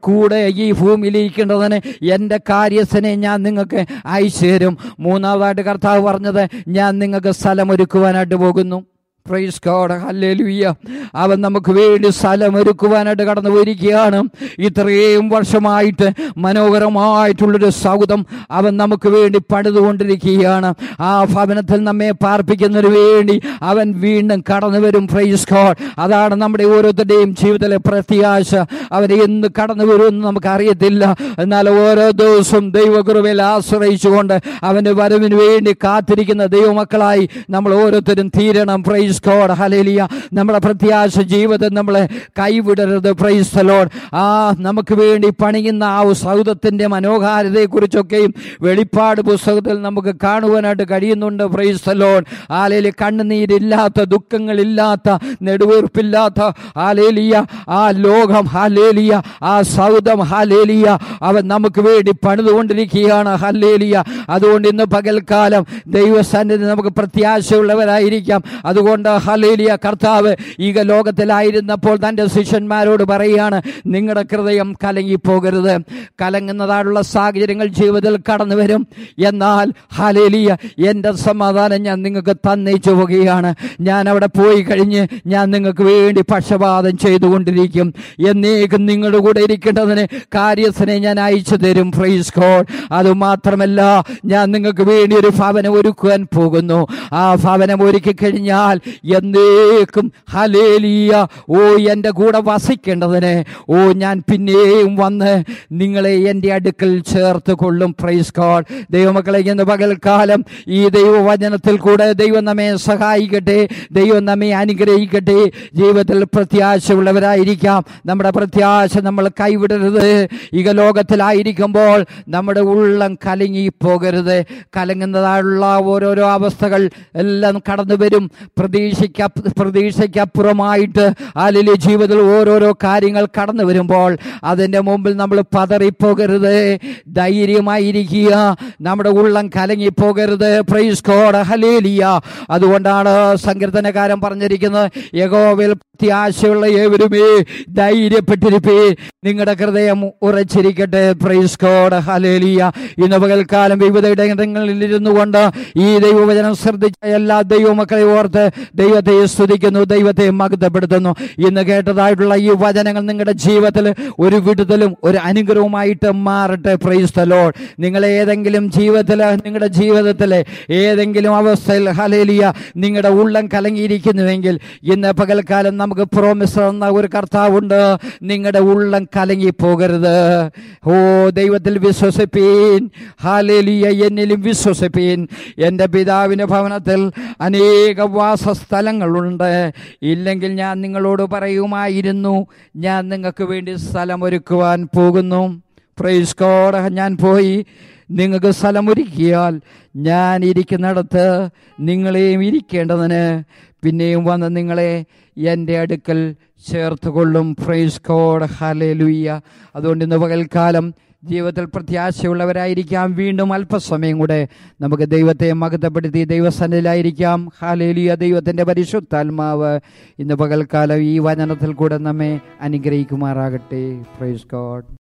കൂടെ ഈ ഭൂമിയിൽ ഇരിക്കേണ്ടതിന് എൻ്റെ കാര്യസ്ഥനെ ഞാൻ നിങ്ങൾക്ക് അയച്ചു തരും മൂന്നാമതായിട്ട് കർത്താവ് പറഞ്ഞത് ഞാൻ നിങ്ങൾക്ക് സ്ഥലമൊരുക്കുവാനായിട്ട് പോകുന്നു പ്രൈസ് ഗോഡ് ഹല്ലേലൂയ അവൻ നമുക്ക് വേണ്ടി സ്ഥലമൊരുക്കുവാനായിട്ട് കടന്നു പോയിരിക്കുകയാണ് ഇത്രയും വർഷമായിട്ട് മനോഹരമായിട്ടുള്ളൊരു സൗധം അവൻ നമുക്ക് വേണ്ടി പണിതുകൊണ്ടിരിക്കുകയാണ് ആ ഭവനത്തിൽ നമ്മെ പാർപ്പിക്കുന്നതിന് വേണ്ടി അവൻ വീണ്ടും കടന്നു വരും പ്രൈസ് ഗോഡ് അതാണ് നമ്മുടെ ഓരോരുത്തരുടെയും ജീവിതത്തിലെ പ്രത്യാശ അവൻ എന്ന് കടന്നു വരുമെന്ന് നമുക്ക് അറിയത്തില്ല എന്നാൽ ഓരോ ദിവസവും ദൈവകൃപയിൽ ആശ്രയിച്ചുകൊണ്ട് അവന്റെ വരവിന് വേണ്ടി കാത്തിരിക്കുന്ന ദൈവമക്കളായി നമ്മൾ ഓരോരുത്തരും തീരണം പ്രൈസ് ഗോഡ് ഹലേലിയ നമ്മുടെ പ്രത്യാശ ജീവിതം നമ്മളെ കൈവിടരുത് പ്രൈസ് ലോഡ് ആ നമുക്ക് വേണ്ടി പണിയുന്ന ആ സൗദത്തിന്റെ മനോഹാരിതയെക്കുറിച്ചൊക്കെയും വെളിപ്പാട് പുസ്തകത്തിൽ നമുക്ക് കാണുവാനായിട്ട് കഴിയുന്നുണ്ട് പ്രൈസ് ലോഡ് ആലേലി കണ്ണുനീരില്ലാത്ത ദുഃഖങ്ങളില്ലാത്ത നെടുവീർപ്പില്ലാത്ത ആലേലിയ ആ ലോകം ഹാലേലിയ ആ സൗദം ഹാലേലിയ അവൻ നമുക്ക് വേണ്ടി പണിതുകൊണ്ടിരിക്കുകയാണ് ഹല്ലേലിയ അതുകൊണ്ട് ഇന്ന് പകൽക്കാലം ദൈവസന്നിധി നമുക്ക് പ്രത്യാശയുള്ളവരായിരിക്കാം അതുകൊണ്ട് ഹലേലിയ കർത്താവ് ഈ ലോകത്തിലായിരുന്നപ്പോൾ തൻ്റെ ശിഷ്യന്മാരോട് പറയുകയാണ് നിങ്ങളുടെ ഹൃദയം കലങ്ങിപ്പോകരുത് കലങ്ങുന്നതായുള്ള സാഹചര്യങ്ങൾ ജീവിതത്തിൽ കടന്നു വരും എന്നാൽ ഹലേലിയ എൻ്റെ സമാധാനം ഞാൻ നിങ്ങൾക്ക് തന്നയിച്ചു പോകുകയാണ് ഞാൻ അവിടെ പോയി കഴിഞ്ഞ് ഞാൻ നിങ്ങൾക്ക് വേണ്ടി പക്ഷപാതം ചെയ്തുകൊണ്ടിരിക്കും എന്നേക്കും നിങ്ങളുടെ കൂടെ ഇരിക്കേണ്ടതിന് കാര്യസ്ഥനെ ഞാൻ അയച്ചു തരും ഫ്രൈസ് കോഡ് അതുമാത്രമല്ല ഞാൻ നിങ്ങൾക്ക് വേണ്ടി ഒരു ഭവനം ഒരുക്കുവാൻ പോകുന്നു ആ ഭവനം ഒരുക്കി കഴിഞ്ഞാൽ എന്നേക്കും ഹലേലിയ ഓ എൻ്റെ കൂടെ വസിക്കേണ്ടതിന് ഓ ഞാൻ പിന്നെയും വന്ന് നിങ്ങളെ എൻ്റെ അടുക്കൽ ചേർത്ത് കൊള്ളും പ്രൈസ് കോഡ് ദൈവമക്കളെ ഇന്ന് പകൽക്കാലം ഈ ദൈവവചനത്തിൽ കൂടെ ദൈവം നമ്മെ സഹായിക്കട്ടെ ദൈവം നമ്മെ അനുഗ്രഹിക്കട്ടെ ജീവിതത്തിൽ പ്രത്യാശയുള്ളവരായിരിക്കാം നമ്മുടെ പ്രത്യാശ നമ്മൾ കൈവിടരുത് ഇക ലോകത്തിലായിരിക്കുമ്പോൾ നമ്മുടെ ഉള്ളം കലങ്ങി പോകരുത് കലങ്ങുന്നതായുള്ള ഓരോരോ അവസ്ഥകൾ എല്ലാം കടന്നു വരും പ്രതീക്ഷയ്ക്ക് പ്രതീക്ഷയ്ക്കപ്പുറമായിട്ട് അല്ലെ ജീവിതത്തിൽ ഓരോരോ കാര്യങ്ങൾ കടന്നു വരുമ്പോൾ അതിൻ്റെ മുമ്പിൽ നമ്മൾ പതറിപ്പോകരുത് ധൈര്യമായിരിക്കുക നമ്മുടെ ഉള്ളം കലങ്ങിപ്പോകരുത് പ്രൈസ് കോഡ് ഹലേലിയ അതുകൊണ്ടാണ് സങ്കീർത്തനകാരൻ പറഞ്ഞിരിക്കുന്നത് യഗോവിൽ പ്രത്യാശയുള്ള ഏവരുമേ ധൈര്യപ്പെട്ടിരിപ്പേ നിങ്ങളുടെ ഹൃദയം ഉറച്ചിരിക്കട്ടെ പ്രൈസ് കോഡ് ഹലേലിയ ഇന്ന് പകൽക്കാലം വിവിധ ഇടങ്ങളിൽ ഇരുന്നു കൊണ്ട് ഈ ദൈവവചനം ശ്രദ്ധിച്ച എല്ലാ ദൈവമക്കളെ ഓർത്ത് ദൈവത്തെ സ്തുതിക്കുന്നു ദൈവത്തെ മഗ്ധപ്പെടുത്തുന്നു ഇന്ന് കേട്ടതായിട്ടുള്ള ഈ വചനങ്ങൾ നിങ്ങളുടെ ജീവിതത്തിൽ ഒരു വിടുതലും ഒരു അനുഗ്രഹവുമായിട്ട് മാറട്ടെ പ്രൈസ് ലോഡ് നിങ്ങൾ ഏതെങ്കിലും ജീവിതത്തിൽ നിങ്ങളുടെ ജീവിതത്തിലെ ഏതെങ്കിലും അവസ്ഥയിൽ ഹലേലിയ നിങ്ങളുടെ ഉള്ളം കലങ്ങിയിരിക്കുന്നുവെങ്കിൽ ഇന്ന് പകൽക്കാലം നമുക്ക് പ്രോമിസ് തന്ന ഒരു കർത്താവുണ്ട് നിങ്ങളുടെ ഉള്ളം കലങ്ങി പോകരുത് ഓ ദൈവത്തിൽ വിശ്വസിപ്പീൻ ഹാലേലിയ എന്നിലും വിശ്വസിപ്പീൻ എൻ്റെ പിതാവിൻ്റെ ഭവനത്തിൽ അനേക വാസസ്ഥലങ്ങളുണ്ട് ഇല്ലെങ്കിൽ ഞാൻ നിങ്ങളോട് പറയുമായിരുന്നു ഞാൻ നിങ്ങൾക്ക് വേണ്ടി സ്ഥലമൊരുക്കുവാൻ പോകുന്നു പ്രൈസ് കോഡ് ഞാൻ പോയി നിങ്ങൾക്ക് സ്ഥലമൊരുക്കിയാൽ ഞാൻ ഇരിക്കുന്നിടത്ത് നിങ്ങളെയും ഇരിക്കേണ്ടതിന് പിന്നെയും വന്ന് നിങ്ങളെ എൻ്റെ അടുക്കൽ ചേർത്ത് കൊള്ളും പ്രൈസ് കോഡ് ഹലേലുയ്യ അതുകൊണ്ട് ഇന്ന് പകൽക്കാലം ജീവിതത്തിൽ പ്രത്യാശയുള്ളവരായിരിക്കാം വീണ്ടും അല്പസമയം കൂടെ നമുക്ക് ദൈവത്തെ മഹത്വപ്പെടുത്തി ദൈവസന്നിലായിരിക്കാം ഹാലേലിയ ദൈവത്തിൻ്റെ പരിശുദ്ധാത്മാവ് ഇന്ന് പകൽക്കാലം ഈ വചനത്തിൽ കൂടെ നമ്മെ അനുഗ്രഹിക്കുമാറാകട്ടെ പ്രൈസ് ഗോഡ്